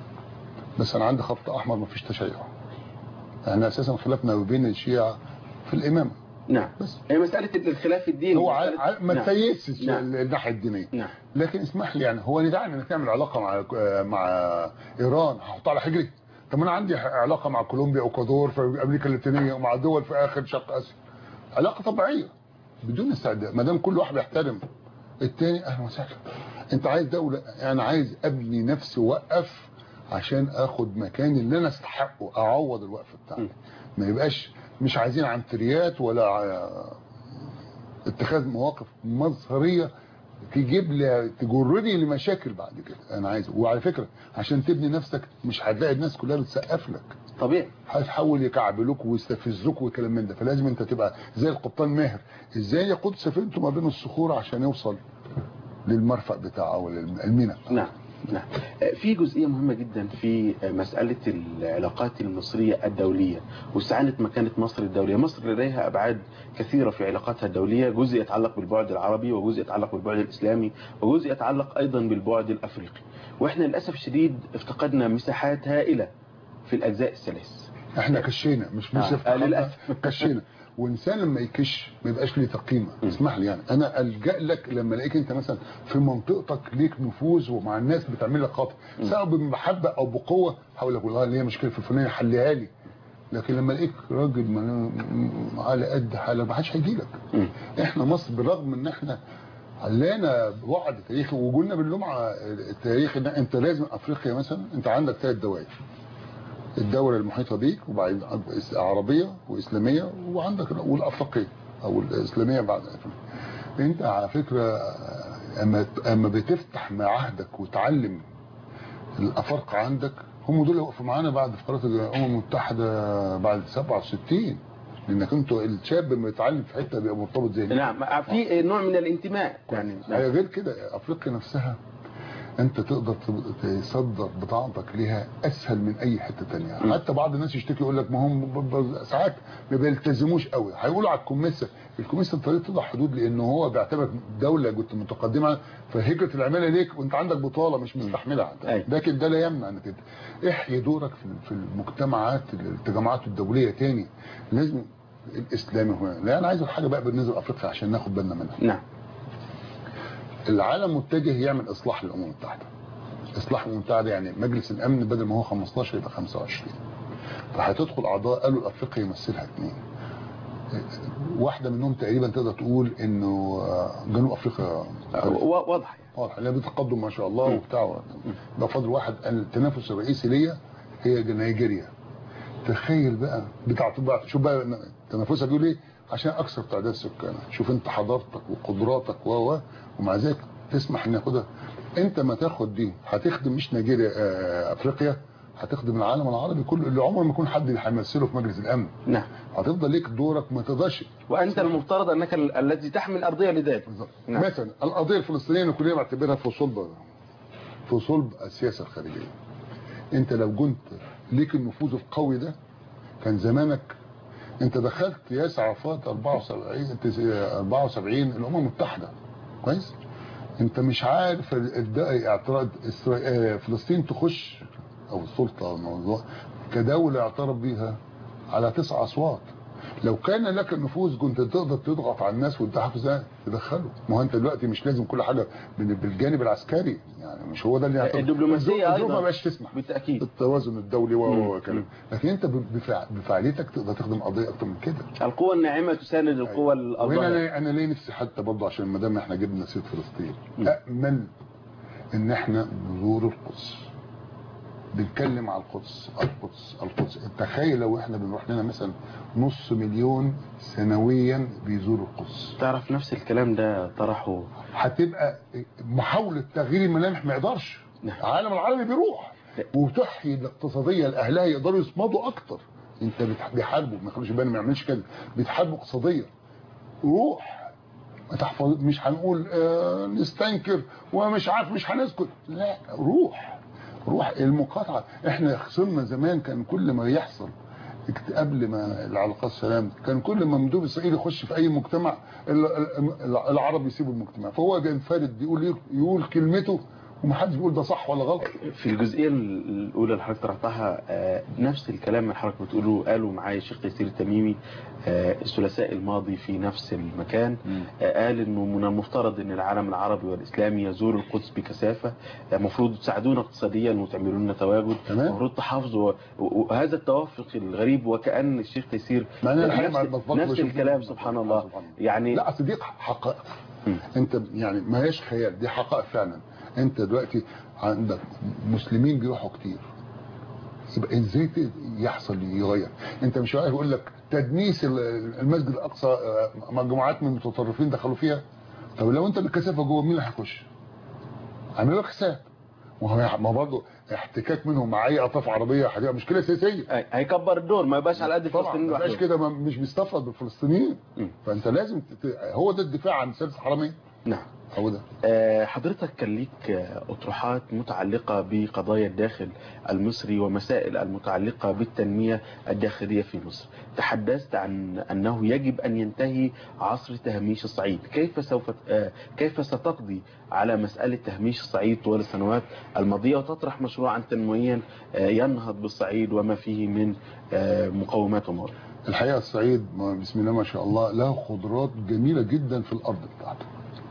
بس انا عندي خط احمر ما فيش تشيع احنا اساسا خلافنا بين الشيعة في الامامه نعم بس هي مسألة الخلاف الديني هو ع- مسألة- ع- ما نعم. تسيسش نعم. الناحيه الدينيه نعم لكن اسمح لي يعني هو ندعم انك تعمل علاقه مع مع ايران هحط على حجري طب ما انا عندي علاقه مع كولومبيا واكوادور في امريكا اللاتينيه ومع دول في اخر شرق اسيا علاقه طبيعيه بدون استعداء ما دام كل واحد بيحترم التاني اهلا وسهلا انت عايز دوله انا عايز ابني نفسي وقف عشان اخد مكان اللي انا استحقه اعوض الوقف بتاعي ما يبقاش مش عايزين عنتريات ولا ع- اتخاذ مواقف مظهريه تجيب لي تجرني لمشاكل بعد كده انا عايز وعلى فكره عشان تبني نفسك مش هتلاقي الناس كلها بتسقف لك طبيعي هتحاول يكعبلوك ويستفزوك والكلام من ده فلازم انت تبقى زي القبطان ماهر ازاي يقود سفينته ما بين الصخور عشان يوصل للمرفأ بتاعه او للمينا بتاعه. نعم نعم آه، في جزئية مهمة جدا في آه، مسألة العلاقات المصرية الدولية واستعانة مكانة مصر الدولية مصر لديها أبعاد كثيرة في علاقاتها الدولية جزء يتعلق بالبعد العربي وجزء يتعلق بالبعد الإسلامي وجزء يتعلق أيضا بالبعد الأفريقي وإحنا للأسف الشديد افتقدنا مساحات هائلة في الأجزاء الثلاث احنا كشينا مش مش آه، افتقدنا، آه، للأسف. كشينا وانسان لما يكش ما يبقاش ليه قيمه اسمح لي يعني انا الجا لك لما الاقيك انت مثلا في منطقتك ليك نفوذ ومع الناس بتعمل لك خاطر سواء بمحبه او بقوه هقول لك والله ليا مشكله في الفلانيه حليها لي لكن لما الاقيك راجل ما- على قد حالك ما حدش هيجي لك مم. احنا مصر بالرغم ان احنا علينا بعد تاريخي وقلنا باللمعه التاريخ ان انت لازم افريقيا مثلا انت عندك ثلاث دوائر الدولة المحيطة بيك وبعدين عربية وإسلامية وعندك والأفريقية أو الإسلامية بعد أفريقيا أنت على فكرة أما أما بتفتح معاهدك وتعلم الأفارقة عندك هم دول اللي وقفوا معانا بعد فقرات الأمم المتحدة بعد 67 لأنك أنتوا الشاب لما يتعلم في حتة بيبقى مرتبط زي نعم في نوع من الانتماء يعني هي نعم. غير كده افريقيا نفسها انت تقدر تصدر بضاعتك ليها اسهل من اي حته تانية م. حتى بعض الناس يشتكي يقول لك ما هم ب- ب- ساعات ما بيلتزموش قوي هيقولوا على الكوميسا الكوميسا انت ليه تضع حدود لانه هو بيعتبرك دوله كنت متقدمه فهجره العماله ليك وانت عندك بطاله مش مستحملها أي. لكن ده لا يمنع انك انت احيي دورك في في المجتمعات التجمعات الدوليه تاني لازم الاسلامي هنا لا انا عايز الحاجه بقى بالنسبه لافريقيا عشان ناخد بالنا منها نعم العالم متجه يعمل اصلاح للامم المتحده اصلاح الامم المتحده يعني مجلس الامن بدل ما هو 15 يبقى 25 فهتدخل اعضاء قالوا افريقيا يمثلها اثنين واحده منهم تقريبا تقدر تقول انه آه، جنوب افريقيا و- واضح يعني. واضح لا بتقدم ما شاء الله وبتاع ده فاضل واحد التنافس الرئيسي ليا هي نيجيريا تخيل بقى بتاع بقى شوف بقى تنافسها بيقول ايه عشان اكثر تعداد سكان شوف انت حضارتك وقدراتك و و ومع ذلك تسمح ان ياخدها انت ما تاخد دي هتخدم مش نيجيريا آه، افريقيا هتخدم العالم العربي كله اللي عمره ما يكون حد اللي هيمثله في مجلس الامن نعم هتفضل ليك دورك ما تقدرش وانت المفترض انك ال- الذي تحمل ارضيه لذلك بالظبط. نعم. مثلا القضيه الفلسطينيه انا كلنا بعتبرها في صلب في صلب السياسه الخارجيه انت لو كنت ليك النفوذ القوي ده كان زمانك انت دخلت ياسر عرفات 74 تس- 74 الامم المتحده كويس انت مش عارف ال- ده اعتراض إسرا- آه، فلسطين تخش او السلطه أو الموضوع كدوله اعترف بيها على تسع اصوات لو كان لك النفوذ كنت تقدر تضغط على الناس والتحفز ده تدخله ما هو انت دلوقتي مش لازم كل حاجه بال- بالجانب العسكري يعني مش هو ده اللي يعتبر الدبلوماسية الظروف- الظروف أيضاً. ما بقاش تسمح بالتاكيد التوازن الدولي و- مم. و وكلام لكن انت ب- بفع- بفعاليتك تقدر تخدم قضيه اكتر من كده القوى الناعمه تساند القوى وهنا الظاهره انا انا ليه نفسي حتى برضه عشان ما دام احنا جبنا سيره فلسطين مم. امل ان احنا نزور القدس بنتكلم على القدس القدس القدس تخيل لو احنا بنروح لنا مثلا نص مليون سنويا بيزوروا القدس تعرف نفس الكلام ده طرحه هتبقى محاولة تغيير الملامح ما يقدرش نعم. العالم العربي بيروح وتحيي الاقتصادية الاهلها يقدروا يصمدوا اكتر انت بتح- بيحاربوا ما يخلوش بالنا ما يعملش كده بيتحاربوا اقتصاديا روح ما تحفظ مش هنقول آه نستنكر ومش عارف مش هنسكت لا روح روح المقاطعة احنا خسرنا زمان كان كل ما يحصل اكت- قبل ما العلاقات السلام كان كل ما مندوب اسرائيلي يخش في اي مجتمع ال- ال- العرب يسيبوا المجتمع فهو بينفرد يقول يقول كلمته ومحدش بيقول ده صح ولا غلط في الجزئيه الاولى اللي حضرتك طرحتها آه، نفس الكلام اللي حضرتك بتقوله قالوا معايا الشيخ تيسير التميمي آه، الثلاثاء الماضي في نفس المكان آه، قال انه من المفترض ان العالم العربي والاسلامي يزور القدس بكثافه المفروض تساعدونا اقتصاديا وتعملوا لنا تواجد تمام. المفروض تحافظوا وهذا التوافق الغريب وكأن الشيخ تيسير مع ان الحقيقة ما- نفس, ما- نفس الكلام سبحان الله يعني لا اصل دي حقائق مم. انت يعني ما هيش خيال دي حقائق فعلا انت دلوقتي عندك مسلمين بيروحوا كتير يبقى ازاي ت- يحصل يغير انت مش عارف يقول لك تدنيس ال- المسجد الاقصى آه، مجموعات من المتطرفين دخلوا فيها طب لو انت بالكثافه جوه مين اللي هيخش عامل لك حساب ما هو ما هو برضه احتكاك منهم مع اي اطراف عربيه هتبقى مشكله سياسيه هي- هيكبر الدور ما يبقاش على قد طبعا الفلسطينيين ما بقاش لوحدهم كده ما- مش بيستفرد بالفلسطينيين مم. فانت لازم تت... هو ده الدفاع عن سياسه الحرمين نعم هو ده آه، حضرتك كان ليك آه، أطروحات متعلقة بقضايا الداخل المصري ومسائل المتعلقة بالتنمية الداخلية في مصر تحدثت عن أنه يجب أن ينتهي عصر تهميش الصعيد كيف سوف آه، كيف ستقضي على مسألة تهميش الصعيد طوال السنوات الماضية وتطرح مشروعا تنمويا آه، ينهض بالصعيد وما فيه من آه، مقومات وموارد الحقيقه الصعيد ما- بسم الله ما شاء الله له خضروات جميله جدا في الارض بتاعته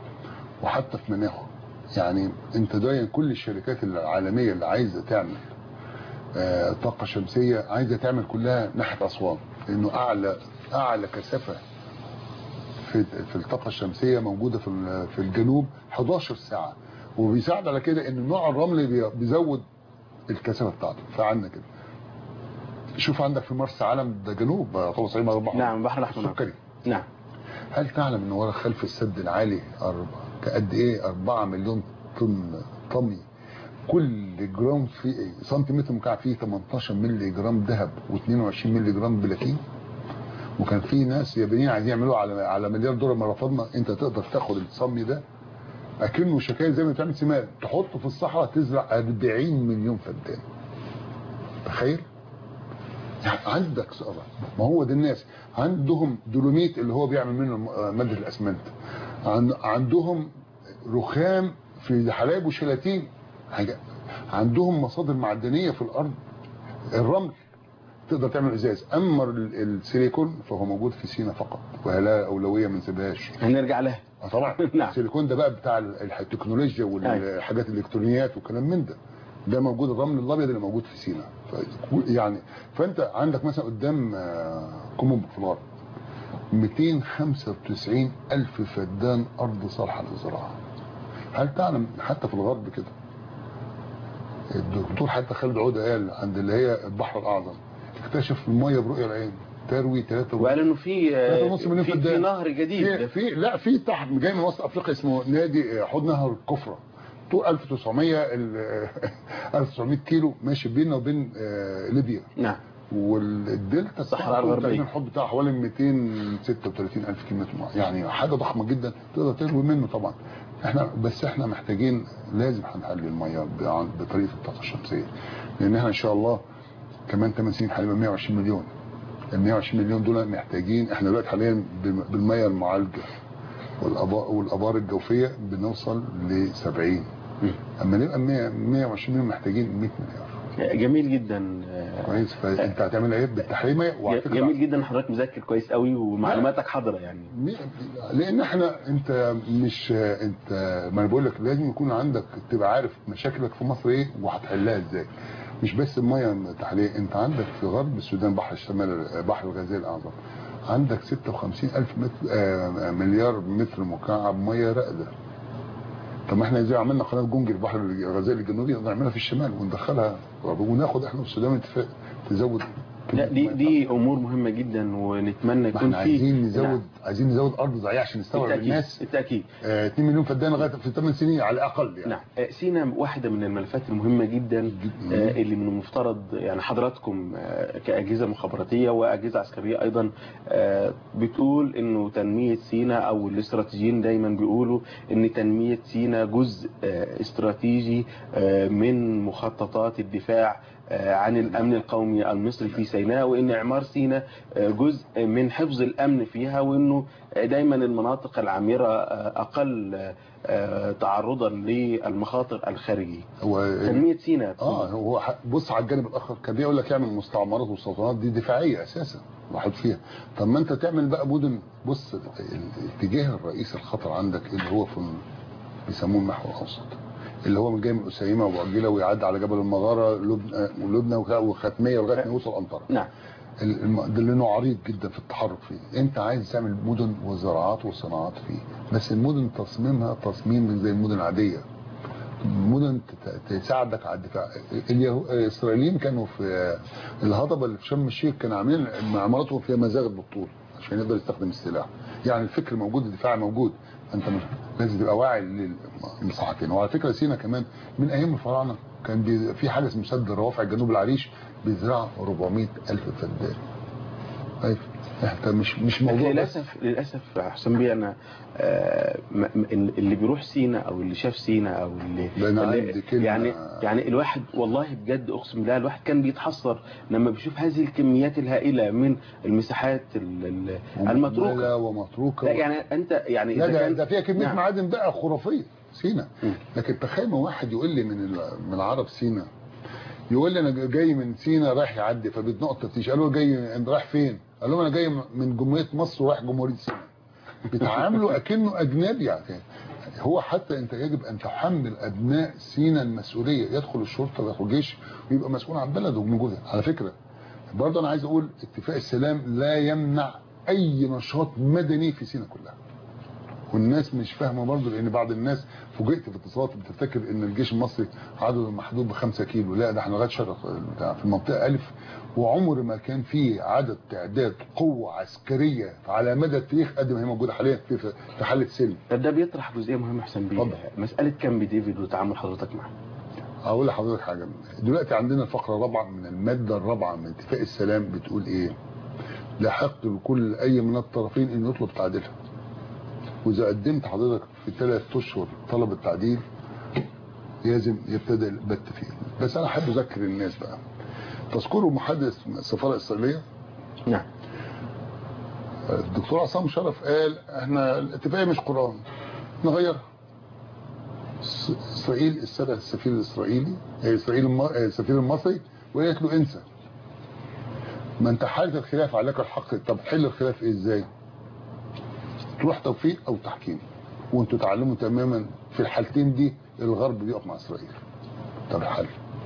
وحتى في مناخه يعني انت دايما كل الشركات العالميه اللي عايزه تعمل آه، طاقه شمسيه عايزه تعمل كلها ناحيه اسوان لانه اعلى اعلى كثافه في في الطاقه الشمسيه موجوده في ال- في الجنوب 11 ساعه وبيساعد على كده ان نوع الرمل بي- بيزود الكثافه بتاعته فعندنا كده شوف عندك في مرسى علم ده جنوب طبعا صعيد مربع نعم البحر الأحمر سكري نعم هل تعلم ان ورا خلف السد العالي أربعة قد ايه 4 مليون طن طمي كل جرام فيه سنتيمتر مكعب فيه 18 مللي جرام ذهب و22 مللي جرام بلاتين وكان في ناس يابانيين عايزين يعملوه على على مليار دولار ما رفضنا انت تقدر تاخد الصمي ده اكنه شكاية زي ما بتعمل سماد تحطه في الصحراء تزرع 40 مليون فدان تخيل يعني عندك سؤال ما هو ده الناس عندهم دولوميت اللي هو بيعمل منه الم- مادة الاسمنت عن- عندهم رخام في حلايب وشلاتين حاجة عندهم مصادر معدنية في الارض الرمل تقدر تعمل ازاز اما ال- السيليكون فهو موجود في سينا فقط ولا اولويه ما نسيبهاش هنرجع لها آه طبعا نعم. السيليكون ده بقى بتاع ال- التكنولوجيا والحاجات الالكترونيات وكلام من ده ده موجود الرمل الابيض اللي موجود في سينا ف- يعني فانت عندك مثلا قدام آه، كومومبو في الغرب 295 الف فدان ارض صالحه للزراعه هل تعلم حتى في الغرب كده الدكتور حتى خالد عوده قال عند اللي هي البحر الاعظم اكتشف الميه برؤيه العين تروي 3 وقال انه في آه، ثلاثة ونص مليون في, في فدان. نهر جديد في, في لا في تحت جاي من وسط افريقيا اسمه نادي حوض نهر الكفره طول 1900 ال- 1900 كيلو ماشي بيننا وبين آه، ليبيا نعم والدلتا الصحراء بتاعته الغربية. تقريبا الحب بتاعها حوالي 236 الف كيلومتر مربع. يعني حاجه ضخمه جدا تقدر تروي منه طبعا احنا بس احنا محتاجين لازم هنحلل الميه ب- بطريقه الطاقه الشمسيه لان احنا ان شاء الله كمان 8 سنين هيبقى 120 مليون ال 120 مليون دول محتاجين احنا دلوقتي حاليا بم- بالميه المعالجه والابار والابار الجوفيه بنوصل ل 70 مم. اما نبقى 100 120 مليون محتاجين 100 مليار جميل جدا آه، كويس فانت هتعمل ايه بالتحريميه وعلى فكرة جميل جدا حضرتك مذاكر كويس قوي ومعلوماتك حاضره يعني مي- لان احنا انت مش انت ما انا بقول لك لازم يكون عندك تبقى عارف مشاكلك في مصر ايه وهتحلها ازاي مش بس الميه تحليه انت عندك في غرب السودان بحر الشمال بحر الغزال الاعظم عندك 56 الف متر آه، مليار متر مكعب ميه راقده طب ما احنا ازاي عملنا قناه جونجل بحر الغزال الجنوبي نقدر نعملها في الشمال وندخلها وناخد احنا والسودان اتفاق تزود لا دي دي امور مهمه جدا ونتمنى ما يكون احنا في عايزين نعم. نزود عايزين نزود ارض زراعيه عشان نستوعب بالتاكيد الناس بالتاكيد آه، 2 مليون فدان لغايه في 8 سنين على الاقل يعني نعم آه، سينا واحدة من الملفات المهمة جدا جداً. آه، اللي من المفترض يعني حضراتكم آه، كأجهزة مخابراتية وأجهزة عسكرية أيضا آه، بتقول إنه تنمية سينا أو الاستراتيجيين دايما بيقولوا إن تنمية سينا جزء آه، استراتيجي آه، من مخططات الدفاع آه، عن الأمن القومي المصري في سيناء وإن إعمار سينا آه، جزء من حفظ الأمن فيها وإنه آه، دايما المناطق العامرة آه، أقل آه، آه، تعرضا للمخاطر الخارجية هو تنمية سينا اه هو ح- بص على الجانب الاخر كان بيقول لك يعمل مستعمرات وسلطنات دي دفاعيه اساسا واحد فيها طب ما انت تعمل بقى مدن بص ال- الاتجاه الرئيسي الخطر عندك اللي هو في ال- بيسموه المحور الاوسط اللي هو من جاي من قسيمه وعجيله ويعدي على جبل المغاره لبنى ولبنى وخ- وختميه لغايه ما يوصل انطره نعم الم- ده لانه عريض جدا في التحرك فيه انت عايز تعمل مدن وزراعات وصناعات فيه بس المدن تصميمها تصميم زي المدن العاديه مدن تت- تساعدك على الدفاع اليهو... الاسرائيليين كانوا في الهضبه اللي في شرم الشيخ كانوا عاملين عماراتهم فيها مزاغ بالطول عشان يقدر يستخدم السلاح يعني الفكر موجود الدفاع موجود انت مش لازم تبقى واعي للمصلحتين وعلى فكره سينا كمان من ايام الفراعنه كان بي... في حاجه اسمها سد الروافع الجنوب العريش بيزرع 400 الف فدان طيب انت مش مش موضوع بس للاسف للاسف يا حسام بيه انا آه، م- م- اللي بيروح سينا او اللي شاف سينا او اللي, ده أنا اللي عندي كلمة- يعني يعني الواحد والله بجد اقسم بالله الواحد كان بيتحسر لما بيشوف هذه الكميات الهائله من المساحات ال- ال- المتروكه ومهملة ومتروكه لا يعني انت يعني لا اذا ده, كان ده فيها كميه نعم. معادن بقى خرافيه سينا مم. لكن تخيل ما واحد يقول لي من ال- من العرب سينا يقول لي انا جاي من سينا رايح يعدي فبيتنقط تفتيش قالوا له جاي انت رايح فين؟ قال لهم انا جاي من جمهوريه مصر ورايح جمهوريه سينا بيتعاملوا اكنه اجنبي يعني هو حتى انت يجب ان تحمل ابناء سينا المسؤوليه يدخل الشرطه ويدخل الجيش ويبقى مسؤول عن بلده من جوه على فكره برضه انا عايز اقول اتفاق السلام لا يمنع اي نشاط مدني في سينا كلها والناس مش فاهمه برضه لان بعض الناس فوجئت في اتصالات بتفتكر ان الجيش المصري عدده محدود بخمسة كيلو لا ده احنا لغايه شرق بتاع في المنطقه الف وعمر ما كان في عدد تعداد قوه عسكريه على مدى التاريخ قد ما هي موجوده حاليا في في في حاله سلم طب ده بيطرح جزئيه مهمه حسام بيه اتفضل. مساله كامب ديفيد وتعامل حضرتك معاه اقول لحضرتك حاجه دلوقتي عندنا الفقره الرابعه من الماده الرابعه من اتفاق السلام بتقول ايه لا حق لكل اي من الطرفين ان يطلب تعديلها واذا قدمت حضرتك في ثلاث اشهر طلب التعديل لازم يبتدئ البت فيه بس انا احب اذكر الناس بقى تذكروا محدث السفاره الاسرائيليه نعم الدكتور عصام شرف قال احنا الاتفاقيه مش قران نغيرها س- اسرائيل استدعى السفير الاسرائيلي آه، اسرائيل الم- آه، السفير المصري وقالت له انسى ما انت حاله الخلاف عليك الحق طب حل الخلاف ايه ازاي تروح توفيق او تحكيم وانتوا تعلموا تماما في الحالتين دي الغرب بيقف مع اسرائيل طب الحل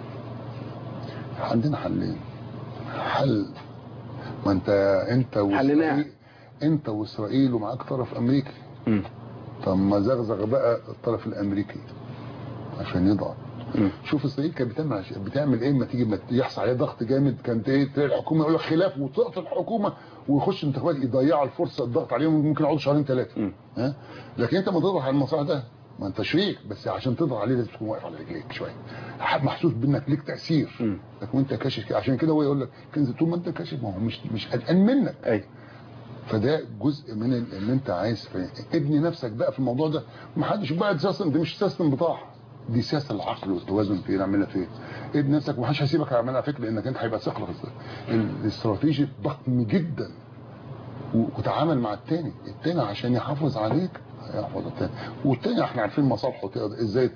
عندنا حلين حل ما انت انت حلناه. واسرائيل انت واسرائيل ومعاك طرف امريكي مم. طب ما زغزغ بقى الطرف الامريكي عشان يضغط مم. شوف اسرائيل كانت بتعمل عش- بتعمل ايه لما تيجي ما يحصل عليها ضغط جامد كانت ايه تلاقي الحكومه يقول لك خلاف وتقف الحكومه ويخش انتخابات يضيعوا الفرصه الضغط عليهم ممكن يقعدوا شهرين ثلاثه مم. ها لكن انت ما تضغط على المصالح ده ما انت شريك بس عشان تضغط عليه لازم تكون واقف على رجليك شويه حد محسوس بانك ليك تاثير مم. لكن وانت كاشف كده عشان كده هو يقول لك كنز طول ما انت كاشف ما هو مش مش قلقان منك اي فده جزء من ال- ان انت عايز في- ابني نفسك بقى في الموضوع ده ما حدش بقى سياسه دي مش سياسه انبطاح دي سياسه العقل والتوازن في نعملها فين ابني نفسك ما حدش هيسيبك يعملها فكره لانك انت هيبقى ثقل في الس- ال- الاستراتيجي ضخم جدا و- وتعامل مع التاني التاني عشان يحافظ عليك هيحفظ التاني والتاني احنا عارفين مصالحه تقدر- ازاي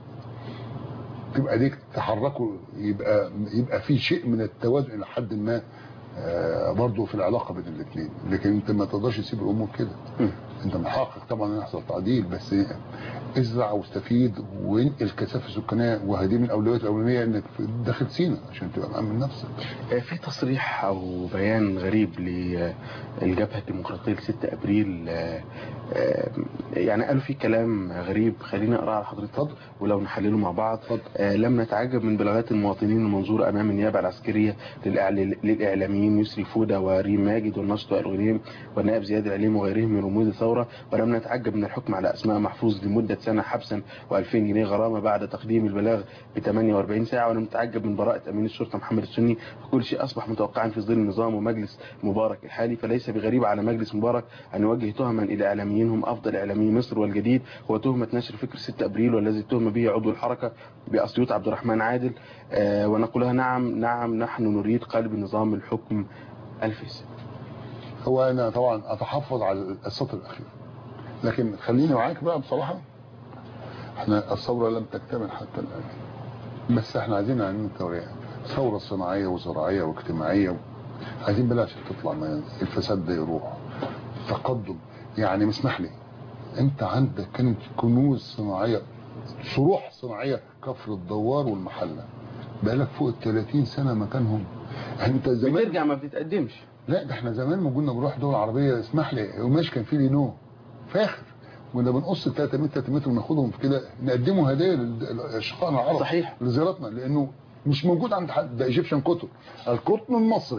تبقى ليك تحركه يبقى يبقى في شيء من التوازن الى حد ما آه، برضه في العلاقه بين الاثنين لكن انت ما تقدرش تسيب الامور كده مم. انت محقق طبعا ان يحصل تعديل بس ازرع واستفيد وانقل كثافه سكانيه وهذه من الاولويات الاولانيه انك في داخل سينا عشان تبقى مأمن نفسك آه، في تصريح او بيان غريب للجبهه الديمقراطيه ل 6 ابريل آه، آه، يعني قالوا فيه كلام غريب خليني اقراه على حضرتك اتفضل. ولو نحلله مع بعض اتفضل. آه، لم نتعجب من بلاغات المواطنين المنظورة أمام النيابة العسكرية للإعل- للإعلاميين يسري فودة وريم ماجد والنشط الغنيم والنائب زياد العليم وغيرهم من رموز الثورة ولم نتعجب من الحكم على أسماء محفوظ لمدة سنة حبسا و2000 جنيه غرامة بعد تقديم البلاغ ب 48 ساعة ولم نتعجب من براءة أمين الشرطة محمد السني وكل شيء أصبح متوقعا في ظل النظام ومجلس مبارك الحالي فليس بغريب على مجلس مبارك أن يوجه تهما إلى إعلاميين هم أفضل إعلامي مصر والجديد هو تهمة نشر فكر 6 أبريل والذي اتهم به عضو الحركة بأسيوط عبد الرحمن عادل آه، ونقولها نعم نعم نحن نريد قلب نظام الحكم الفاسد هو انا طبعا اتحفظ على السطر الاخير لكن خليني معاك بقى بصراحه احنا الثوره لم تكتمل حتى الان بس احنا عايزين نعمل ثوره ثوره صناعيه وزراعيه واجتماعيه عايزين بلاش تطلع من الفساد ده يروح تقدم يعني مسمح لي انت عندك كانت كنوز صناعيه صروح صناعيه كفر الدوار والمحله بقالك فوق ال 30 سنه مكانهم انت زمان بترجع ما بتتقدمش لا ده احنا زمان ما كنا بنروح دول عربيه اسمح لي قماش كان فيه لينو فاخر كنا بنقص 3 متر 3 متر وناخدهم في كده نقدمهم هدايا لاشقائنا العرب صحيح. لزياراتنا لانه مش موجود عند حد ده ايجيبشن كوتون القطن المصري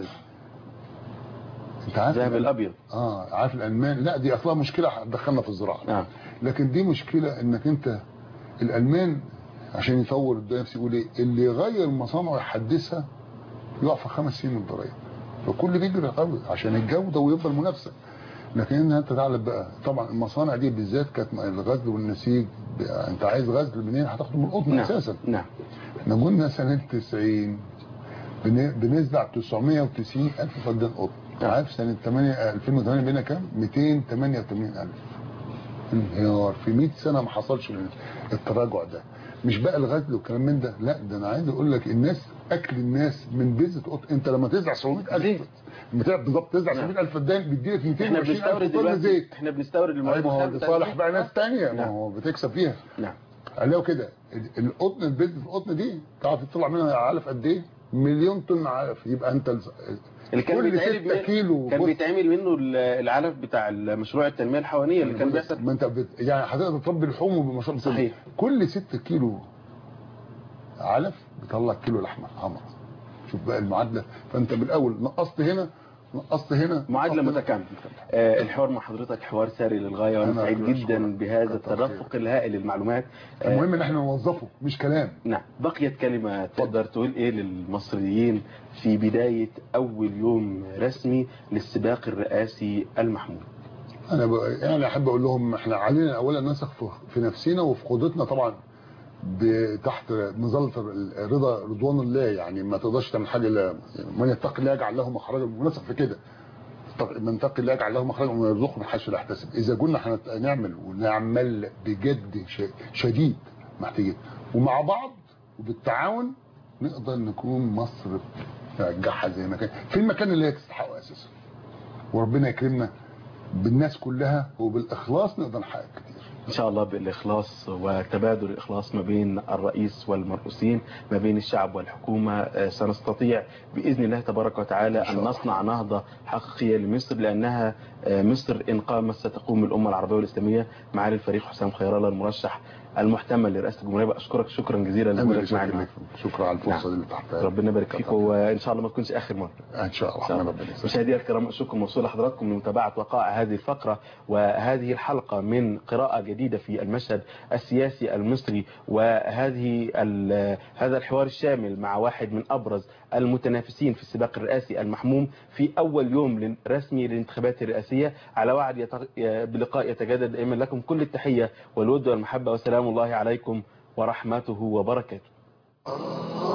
انت عارف الذهب الأبيض اه عارف الالمان لا دي اصلا مشكله دخلنا في الزراعه نعم لكن دي مشكله انك انت الالمان عشان يطور الدنيا نفسه يقول ايه اللي يغير مصانعه يحدثها يقع في خمس سنين من الضرايب فكل بيجري قوي عشان الجوده ويفضل منافسه لكن انت تعلم بقى طبعا المصانع دي بالذات كانت الغزل والنسيج بقى انت عايز غزل منين هتاخده من القطن نعم اساسا نعم احنا قلنا سنه 90 بن- بنزرع 990 الف فدان قطن نعم. عارف سنه 8 2008 بقينا كام 288 الف انهيار في 100 سنه ما حصلش التراجع ده مش بقى الغزل والكلام من ده لا ده انا عايز اقول لك الناس اكل الناس من بذره قطن انت لما تزرع 700 زيت. الف لما تعرف بالظبط تزرع نعم. 700 الف فدان بيديلك احنا 220 بنستورد الف طن دلوقتي زيت احنا بنستورد أيوة، المواد ما هو الخام بتاعت لصالح الزيت. بقى ناس تانية ما نعم. هو بتكسب فيها نعم قالوا كده ال- القطن البيض القطن دي تعرف تطلع منها علف قد ايه مليون طن علف يبقى انت الز- اللي كان كل بيتعمل 6 من- كيلو كان بص- بيتعمل منه ال- العلف بتاع مشروع التنميه الحيوانيه اللي كان بيحصل ما انت بت... يعني هتقدر تربي لحوم بمشروع صحيح. كل 6 كيلو علف بيطلع كيلو لحمه حمرا شوف بقى المعادله فانت بالاول نقصت هنا نقصت هنا معادله نقصت هنا. متكامله آه الحوار مع حضرتك حوار ساري للغايه وانا أنا سعيد أشكرك. جدا بهذا كتر التدفق الهائل للمعلومات آه المهم ان احنا نوظفه مش كلام نعم بقيت كلمة تقدر تقول ايه للمصريين في بداية اول يوم رسمي للسباق الرئاسي المحمول انا ب... يعني احب اقول لهم احنا علينا اولا نثق في... في نفسنا وفي قدرتنا طبعا ب... تحت مظله الرضا رضوان الله يعني ما تقدرش تعمل حاجه الا يعني من يتقي الله يجعل له مخرجا ونثق في كده طب- من يتقي الله يجعل له مخرجا ويرزقه من حيث لا يحتسب اذا قلنا هنعمل ونعمل بجد ش... شديد محتاجين ومع بعض وبالتعاون نقدر نكون مصر نرجعها زي ما كان في المكان اللي هي تستحقه اساسا وربنا يكرمنا بالناس كلها وبالاخلاص نقدر نحقق كتير ان شاء الله بالاخلاص وتبادل الاخلاص ما بين الرئيس والمرؤوسين ما بين الشعب والحكومة آه، سنستطيع باذن الله تبارك وتعالى ان نصنع نهضة حقيقية لمصر لانها آه، مصر ان قامت ستقوم الامة العربية والاسلامية معالي الفريق حسام خير الله المرشح المحتمل لرئاسه الجمهوريه بشكرك شكرا جزيلا أنا لوجودك اللي معنا شاكر لك شكرا على الفرصه نعم. اللي تحتها ربنا يبارك فيك وان شاء الله ما تكونش اخر مره ان شاء الله الرحمن ربنا يسلمك مشاهدينا الكرام الشكر موصول لحضراتكم لمتابعة وقائع هذه الفقرة وهذه الحلقة من قراءة جديدة في المشهد السياسي المصري وهذه ال- هذا الحوار الشامل مع واحد من أبرز المتنافسين في السباق الرئاسي المحموم في أول يوم رسمي للانتخابات الرئاسية على وعد يت- بلقاء يتجدد دائما لكم كل التحية والود والمحبة وسلام الله عليكم ورحمته وبركاته